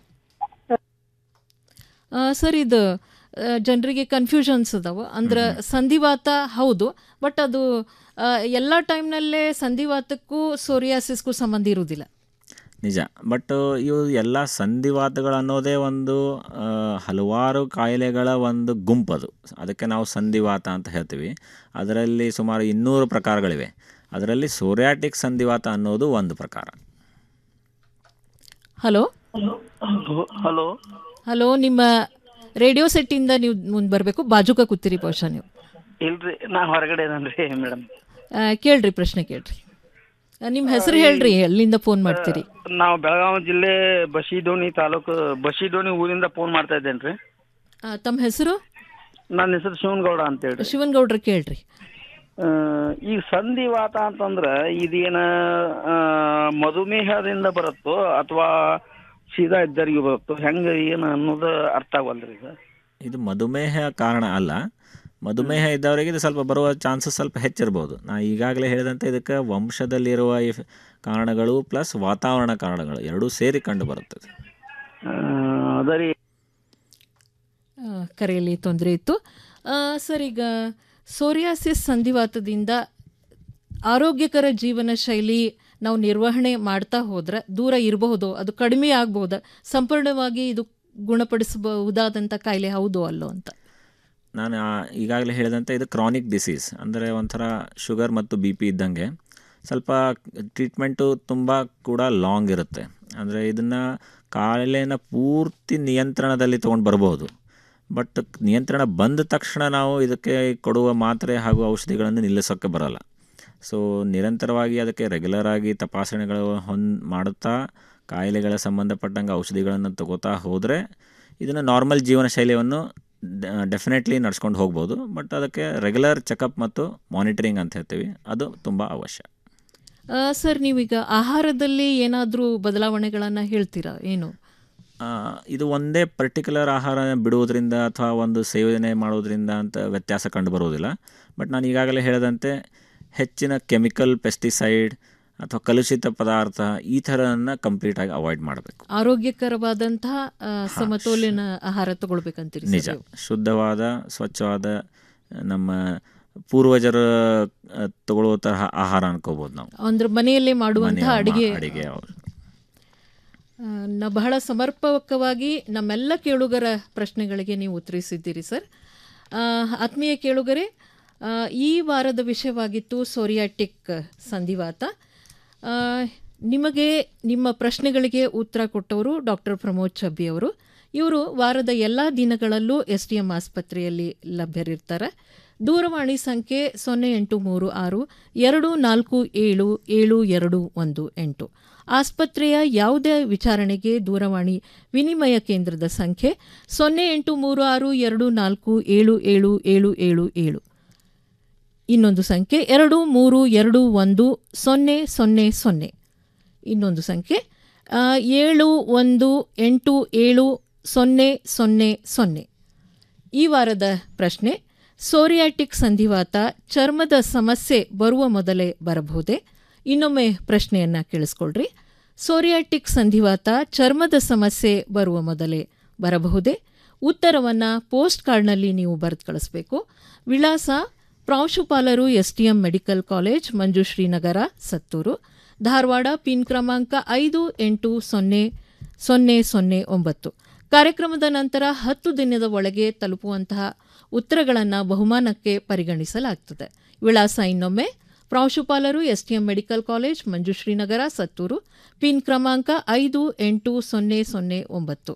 ಆ, ಸರ್ ಇದು ಜನರಿಗೆ ಕನ್ಫ್ಯೂಷನ್ಸ್ ಅದಾವ ಅಂದ್ರೆ ಸಂಧಿವಾತ ಹೌದು ಬಟ್ ಅದು ಆ, ಎಲ್ಲ ಟೈಮ್ನಲ್ಲೇ ಸಂಧಿವಾತಕ್ಕೂ ಸೋರಿಯಾಸಿಸ್ಗೂ ಸಂಬಂಧ ಇರುವುದಿಲ್ಲ ನಿಜ ಬಟ್ ಇವು ಎಲ್ಲ ಸಂಧಿವಾತಗಳು ಅನ್ನೋದೇ ಒಂದು ಆ, ಹಲವಾರು ಕಾಯಿಲೆಗಳ ಒಂದು ಗುಂಪದು ಅದಕ್ಕೆ ನಾವು ಸಂಧಿವಾತ ಅಂತ ಹೇಳ್ತೀವಿ ಅದರಲ್ಲಿ ಸುಮಾರು ಇನ್ನೂರು ಪ್ರಕಾರಗಳಿವೆ ಅದರಲ್ಲಿ ಸೋರಿಯಾಟಿಕ್ ಸಂಧಿವಾತ ಅನ್ನೋದು ಒಂದು ಪ್ರಕಾರ ಹಲೋ ಹಲೋ ಹಲೋ ನಿಮ್ಮ ರೇಡಿಯೋ ಸೆಟ್ಟಿಂದ ನೀವು ಮುಂದೆ ಬರಬೇಕು ಬಾಜುಕ ಕೂತಿರಿ ಬಹುಶಃ ನೀವು ಇಲ್ರಿ ನಾ ಹೊರಗಡೆ ಇದನ್ರಿ ಮೇಡಮ್ ಆ, ಕೇಳ್ರಿ ಪ್ರಶ್ನೆ ಕೇಳ್ರಿ ಆ, ನಿಮ್ಮ ಹೆಸರು ಹೇಳ್ರಿ ಎಲ್ಲಿಂದ ಫೋನ್ ಮಾಡ್ತೀರಿ ನಾವು ಬೆಳಗಾವಿ ಜಿಲ್ಲೆ ಬಶಿಡೋಣಿ ತಾಲೂಕು ಬಶಿಡೋಣಿ ಊರಿಂದ ಫೋನ್ ಮಾಡ್ತಾ ಇದ್ದೇನ್ರಿ ಆ, ತಮ್ಮ ಹೆಸರು ನನ್ನ ಹೆಸರು ಶಿವನಗೌಡ ಅಂತ ಹೇಳ್ರಿ ಶಿವನ್ಗೌಡ್ರ ಕೇಳ್ರಿ ಆ, ಈ ಸಂಧಿವಾತ ಅಂತಂದ್ರ ಇದೇನ ಆ, ಮಧುಮೇಹದಿಂದ ಬರುತ್ತೋ ಅಥವಾ ಸೀದಾ ಇದ್ದರಿಗೆ ಬರುತ್ತೋ ಹೆಂಗ ಏನು ಅನ್ನೋದು ಅರ್ಥ ಆಗವಲ್ರಿ ಈಗ ಇದು ಮಧುಮೇಹ ಕಾರಣ ಅಲ್ಲ ಮಧುಮೇಹ ಇದ್ದವರಿಗೆ ಇದು ಸ್ವಲ್ಪ ಬರುವ ಚಾನ್ಸಸ್ ಸ್ವಲ್ಪ ಹೆಚ್ಚಿರ್ಬೋದು ನಾ ಈಗಾಗಲೇ ಹೇಳಿದಂತೆ ಇದಕ್ಕೆ ವಂಶದಲ್ಲಿರುವ ಈ ಕಾರಣಗಳು ಪ್ಲಸ್ ವಾತಾವರಣ ಕಾರಣಗಳು ಎರಡೂ ಸೇರಿ ಕಂಡು ಬರುತ್ತದೆ ಅದರಿ ಆ, ಕರೆಯಲ್ಲಿ ತೊಂದರೆ ಇತ್ತು ಆ, ಸರ್ ಈಗ ಸೋರಿಯಾಸಿಸ್ ಸಂಧಿವಾತದಿಂದ ಆರೋಗ್ಯಕರ ಜೀವನ ಶೈಲಿ ನಾವು ನಿರ್ವಹಣೆ ಮಾಡ್ತಾ ಹೋದ್ರೆ ದೂರ ಇರಬಹುದು ಅದು ಕಡಿಮೆ ಆಗ್ಬೋದ ಸಂಪೂರ್ಣವಾಗಿ ಇದು ಗುಣಪಡಿಸಬಹುದಾದಂಥ ಕಾಯಿಲೆ ಹೌದು ಅಲ್ಲೋ ಅಂತ ನಾನು ಆ- ಈಗಾಗಲೇ ಹೇಳಿದಂತೆ ಇದು ಕ್ರಾನಿಕ್ ಡಿಸೀಸ್ ಅಂದರೆ ಒಂಥರ ಶುಗರ್ ಮತ್ತು ಬಿ ಪಿ ಇದ್ದಂಗೆ ಸ್ವಲ್ಪ ಟ್ರೀಟ್ಮೆಂಟು ತುಂಬ ಕೂಡ ಲಾಂಗ್ ಇರುತ್ತೆ ಅಂದರೆ ಇದನ್ನು ಕಾಯಿಲೆನ ಪೂರ್ತಿ ನಿಯಂತ್ರಣದಲ್ಲಿ ತೊಗೊಂಡು ಬರ್ಬೋದು ಬಟ್ ನಿಯಂತ್ರಣ ಬಂದ ತಕ್ಷಣ ನಾವು ಇದಕ್ಕೆ ಕೊಡುವ ಮಾತ್ರೆ ಹಾಗೂ ಔಷಧಿಗಳನ್ನು ನಿಲ್ಲಿಸೋಕ್ಕೆ ಬರಲ್ಲ ಸೊ ನಿರಂತರವಾಗಿ ಅದಕ್ಕೆ ರೆಗ್ಯುಲರ್ ಆಗಿ ತಪಾಸಣೆಗಳು ಹೊಂದ್ ಮಾಡುತ್ತಾ ಕಾಯಿಲೆಗಳ ಸಂಬಂಧಪಟ್ಟಂಗೆ ಔಷಧಿಗಳನ್ನು ತಗೋತಾ ಹೋದರೆ ಇದನ್ನು ನಾರ್ಮಲ್ ಜೀವನ ಶೈಲಿಯನ್ನು ಡೆಫಿನೆಟ್ಲಿ ನಡ್ಸ್ಕೊಂಡು ಹೋಗ್ಬೋದು ಬಟ್ ಅದಕ್ಕೆ ರೆಗ್ಯುಲರ್ ಚೆಕಪ್ ಮತ್ತು ಮಾನಿಟರಿಂಗ್ ಅಂತ ಹೇಳ್ತೀವಿ ಅದು ತುಂಬ ಅವಶ್ಯ ಆ, ಸರ್ ನೀವೀಗ ಆಹಾರದಲ್ಲಿ ಏನಾದರೂ ಬದಲಾವಣೆಗಳನ್ನು ಹೇಳ್ತೀರಾ ಏನು ಆ, ಇದು ಒಂದೇ ಪರ್ಟಿಕ್ಯುಲರ್ ಆಹಾರ ಬಿಡುವುದರಿಂದ ಅಥವಾ ಒಂದು ಸೇವನೆ ಮಾಡೋದ್ರಿಂದ ಅಂತ ವ್ಯತ್ಯಾಸ ಕಂಡು ಬರುವುದಿಲ್ಲ ಬಟ್ ನಾನು ಈಗಾಗಲೇ ಹೇಳಿದಂತೆ ಹೆಚ್ಚಿನ ಕೆಮಿಕಲ್ ಪೆಸ್ಟಿಸೈಡ್ ಅಥವಾ ಕಲುಷಿತ ಪದಾರ್ಥ ಈ ಥರನ ಕಂಪ್ಲೀಟಾಗಿ ಅವಾಯ್ಡ್ ಮಾಡಬೇಕು ಆರೋಗ್ಯಕರವಾದಂತಹ ಆ, ಸಮತೋಲಿನ ಆಹಾರ ತಗೊಳ್ಬೇಕಂತೀರಿ ನಿಜ ಸರ್ ನೀವು? ಶುದ್ಧವಾದ ಸ್ವಚ್ಛವಾದ ನಮ್ಮ ಪೂರ್ವಜರು ಆ, ತಗೊಳ್ಳುವ ತರಹ ಆಹಾರ ಅನ್ಕೋಬೋದು ನಾವು ಅಂದ್ರೆ ಮನೆಯಲ್ಲೇ ಮಾಡುವಂತಹ ಮನೆಯ ಅಡಿಗೆ ಮಾ- ಅಡಿಗೆ ಹೌದು. ಆ, ನ ಬಹಳ ಸಮರ್ಪಕವಾಗಿ ನಮ್ಮೆಲ್ಲ ಕೇಳುಗರ ಪ್ರಶ್ನೆಗಳಿಗೆ ನೀವು ಉತ್ತರಿಸಿದ್ದೀರಿ ಸರ್ ಆ, ಆತ್ಮೀಯ ಕೇಳುಗರೆ ಆ, ಈ ವಾರದ ವಿಷಯವಾಗಿತ್ತು ಸೋರಿಯಾಟಿಕ್ ಸಂಧಿವಾತ ಆ, ನಿಮಗೆ ನಿಮ್ಮ ಪ್ರಶ್ನೆಗಳಿಗೆ ಉತ್ತರ ಕೊಟ್ಟವರು ಡಾಕ್ಟರ್ ಪ್ರಮೋದ್ ಚಬ್ಬಿ ಅವರು ಇವರು ವಾರದ ಎಲ್ಲ ದಿನಗಳಲ್ಲೂ ಎಸ್ ಡಿ ಎಂ ಆಸ್ಪತ್ರೆಯಲ್ಲಿ ಲಭ್ಯರಿರ್ತಾರೆ ದೂರವಾಣಿ ಸಂಖ್ಯೆ ಸೊನ್ನೆ ಎಂಟು ಮೂರು ಆರು ಎರಡು ನಾಲ್ಕು ಏಳು ಏಳು ಎರಡು ಒಂದು ಎಂಟು ಆಸ್ಪತ್ರೆಯ ಯಾವುದೇ ವಿಚಾರಣೆಗೆ ದೂರವಾಣಿ ವಿನಿಮಯ ಕೇಂದ್ರದ ಸಂಖ್ಯೆ ಸೊನ್ನೆ ಎಂಟು ಮೂರು ಆರು ಎರಡು ನಾಲ್ಕು ಏಳು ಏಳು ಏಳು ಏಳು ಏಳು ಇನ್ನೊಂದು ಸಂಖ್ಯೆ ಎರಡು ಮೂರು ಎರಡು ಒಂದು ಸೊನ್ನೆ ಸೊನ್ನೆ ಸೊನ್ನೆ ಇನ್ನೊಂದು ಸಂಖ್ಯೆ ಆ, ಏಳು ಒಂದು ಎಂಟು ಏಳು ಸೊನ್ನೆ ಸೊನ್ನೆ ಸೊನ್ನೆ ಈ ವಾರದ ಪ್ರಶ್ನೆ ಸೋರಿಯಾಟಿಕ್ ಸಂಧಿವಾತ ಚರ್ಮದ ಸಮಸ್ಯೆ ಬರುವ ಮೊದಲೇ ಬರಬಹುದೇ ಇನ್ನೊಮ್ಮೆ ಪ್ರಶ್ನೆಯನ್ನು ಕೇಳಿಸ್ಕೊಳ್ರಿ ಸೋರಿಯಾಟಿಕ್ ಸಂಧಿವಾತ ಚರ್ಮದ ಸಮಸ್ಯೆ ಬರುವ ಮೊದಲೇ ಬರಬಹುದೇ ಉತ್ತರವನ್ನು ಪೋಸ್ಟ್ ಕಾರ್ಡ್ನಲ್ಲಿ ನೀವು ಬರೆದು ಕಳಿಸ್ಬೇಕು ವಿಳಾಸ ಪ್ರಾಂಶುಪಾಲರು STM medical college Manjushree Nagar Sattur Dharwad pin ಕ್ರಮಾಂಕ ಐದು ಎಂಟು ಸೊನ್ನೆ ಸೊನ್ನೆ ಸೊನ್ನೆ ಒಂಬತ್ತು ಕಾರ್ಯಕ್ರಮದ ನಂತರ ಹತ್ತು ದಿನದ ಒಳಗೆ ತಲುಪುವಂತಹ ಉತ್ತರಗಳನ್ನು ಬಹುಮಾನಕ್ಕೆ ಪರಿಗಣಿಸಲಾಗ್ತದೆ ವಿಳಾಸ ಇನ್ನೊಮ್ಮೆ ಪ್ರಾಂಶುಪಾಲರು STM medical college Manjushree Nagar Sattur pin ಕ್ರಮಾಂಕ ಐದು ಎಂಟು ಸೊನ್ನೆ ಸೊನ್ನೆ ಒಂಬತ್ತು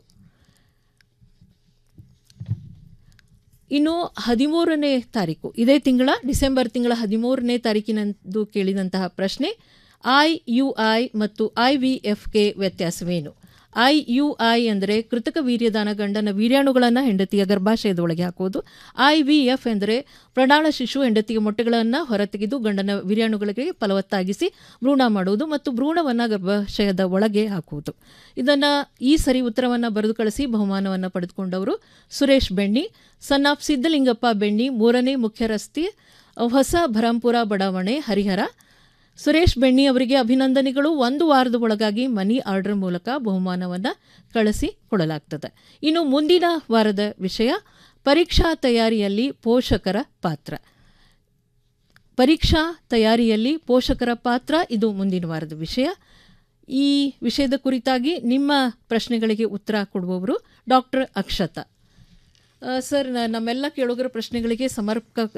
ಇನ್ನು ಹದಿಮೂರನೇ ತಾರೀಕು ಇದೇ ತಿಂಗಳ ಡಿಸೆಂಬರ್ ತಿಂಗಳ ಹದಿಮೂರನೇ ತಾರೀಕಿನಂದು ಕೇಳಿದಂತಹ ಪ್ರಶ್ನೆ ಐ ಯು ಐ ಮತ್ತು ಐ ವಿ ಎಫ್ಗೆ ವ್ಯತ್ಯಾಸವೇನು ಐ ಯು ಐ ಅಂದರೆ ಕೃತಕ ವೀರ್ಯದಾನ ಗಂಡನ ವೀರ್ಯಾಣುಗಳನ್ನು ಹೆಂಡತಿಯ ಗರ್ಭಾಶಯದೊಳಗೆ ಹಾಕುವುದು ಐ ವಿ ಎಫ್ ಎಂದರೆ ಪ್ರಣಾಳ ಶಿಶು ಹೆಂಡತಿಯ ಮೊಟ್ಟೆಗಳನ್ನು ಹೊರತೆಗೆದು ಗಂಡನ ವೀರ್ಯಾಣುಗಳಿಗೆ ಫಲವತ್ತಾಗಿಸಿ ಭ್ರೂಣ ಮಾಡುವುದು ಮತ್ತು ಭ್ರೂಣವನ್ನು ಗರ್ಭಾಶಯದ ಒಳಗೆ ಹಾಕುವುದು ಇದನ್ನು ಈ ಸರಿ ಉತ್ತರವನ್ನು ಬರೆದು ಕಳಿಸಿ ಬಹುಮಾನವನ್ನು ಪಡೆದುಕೊಂಡವರು ಸುರೇಶ್ ಬೆಣ್ಣಿ ಸನ್ ಆಫ್ ಸಿದ್ದಲಿಂಗಪ್ಪ ಬೆಣ್ಣಿ ಮೂರನೇ ಮುಖ್ಯ ರಸ್ತೆ ಹೊಸ ಭರಂಪುರ ಬಡಾವಣೆ ಹರಿಹರ ಸುರೇಶ್ ಬೆಣ್ಣಿ ಅವರಿಗೆ ಅಭಿನಂದನೆಗಳು ಒಂದು ವಾರದ ಒಳಗಾಗಿ ಮನಿ ಆರ್ಡರ್ ಮೂಲಕ ಬಹುಮಾನವನ್ನು ಕಳಿಸಿ ಕೊಡಲಾಗ್ತದೆ ಇನ್ನು ಮುಂದಿನ ವಾರದ ವಿಷಯ ಪರೀಕ್ಷಾ ತಯಾರಿಯಲ್ಲಿ ಪೋಷಕರ ಪಾತ್ರ ಪರೀಕ್ಷಾ ತಯಾರಿಯಲ್ಲಿ ಪೋಷಕರ ಪಾತ್ರ ಇದು ಮುಂದಿನ ವಾರದ ವಿಷಯ ಈ ವಿಷಯದ ಕುರಿತಾಗಿ ನಿಮ್ಮ ಪ್ರಶ್ನೆಗಳಿಗೆ ಉತ್ತರ ಕೊಡುವವರು ಡಾಕ್ಟರ್ ಅಕ್ಷತಾ ಆ, ಸರ್ ನ- ನಮ್ಮೆಲ್ಲ ಕೇಳುಗರ ಪ್ರಶ್ನೆಗಳಿಗೆ ಸಮರ್ಪಕ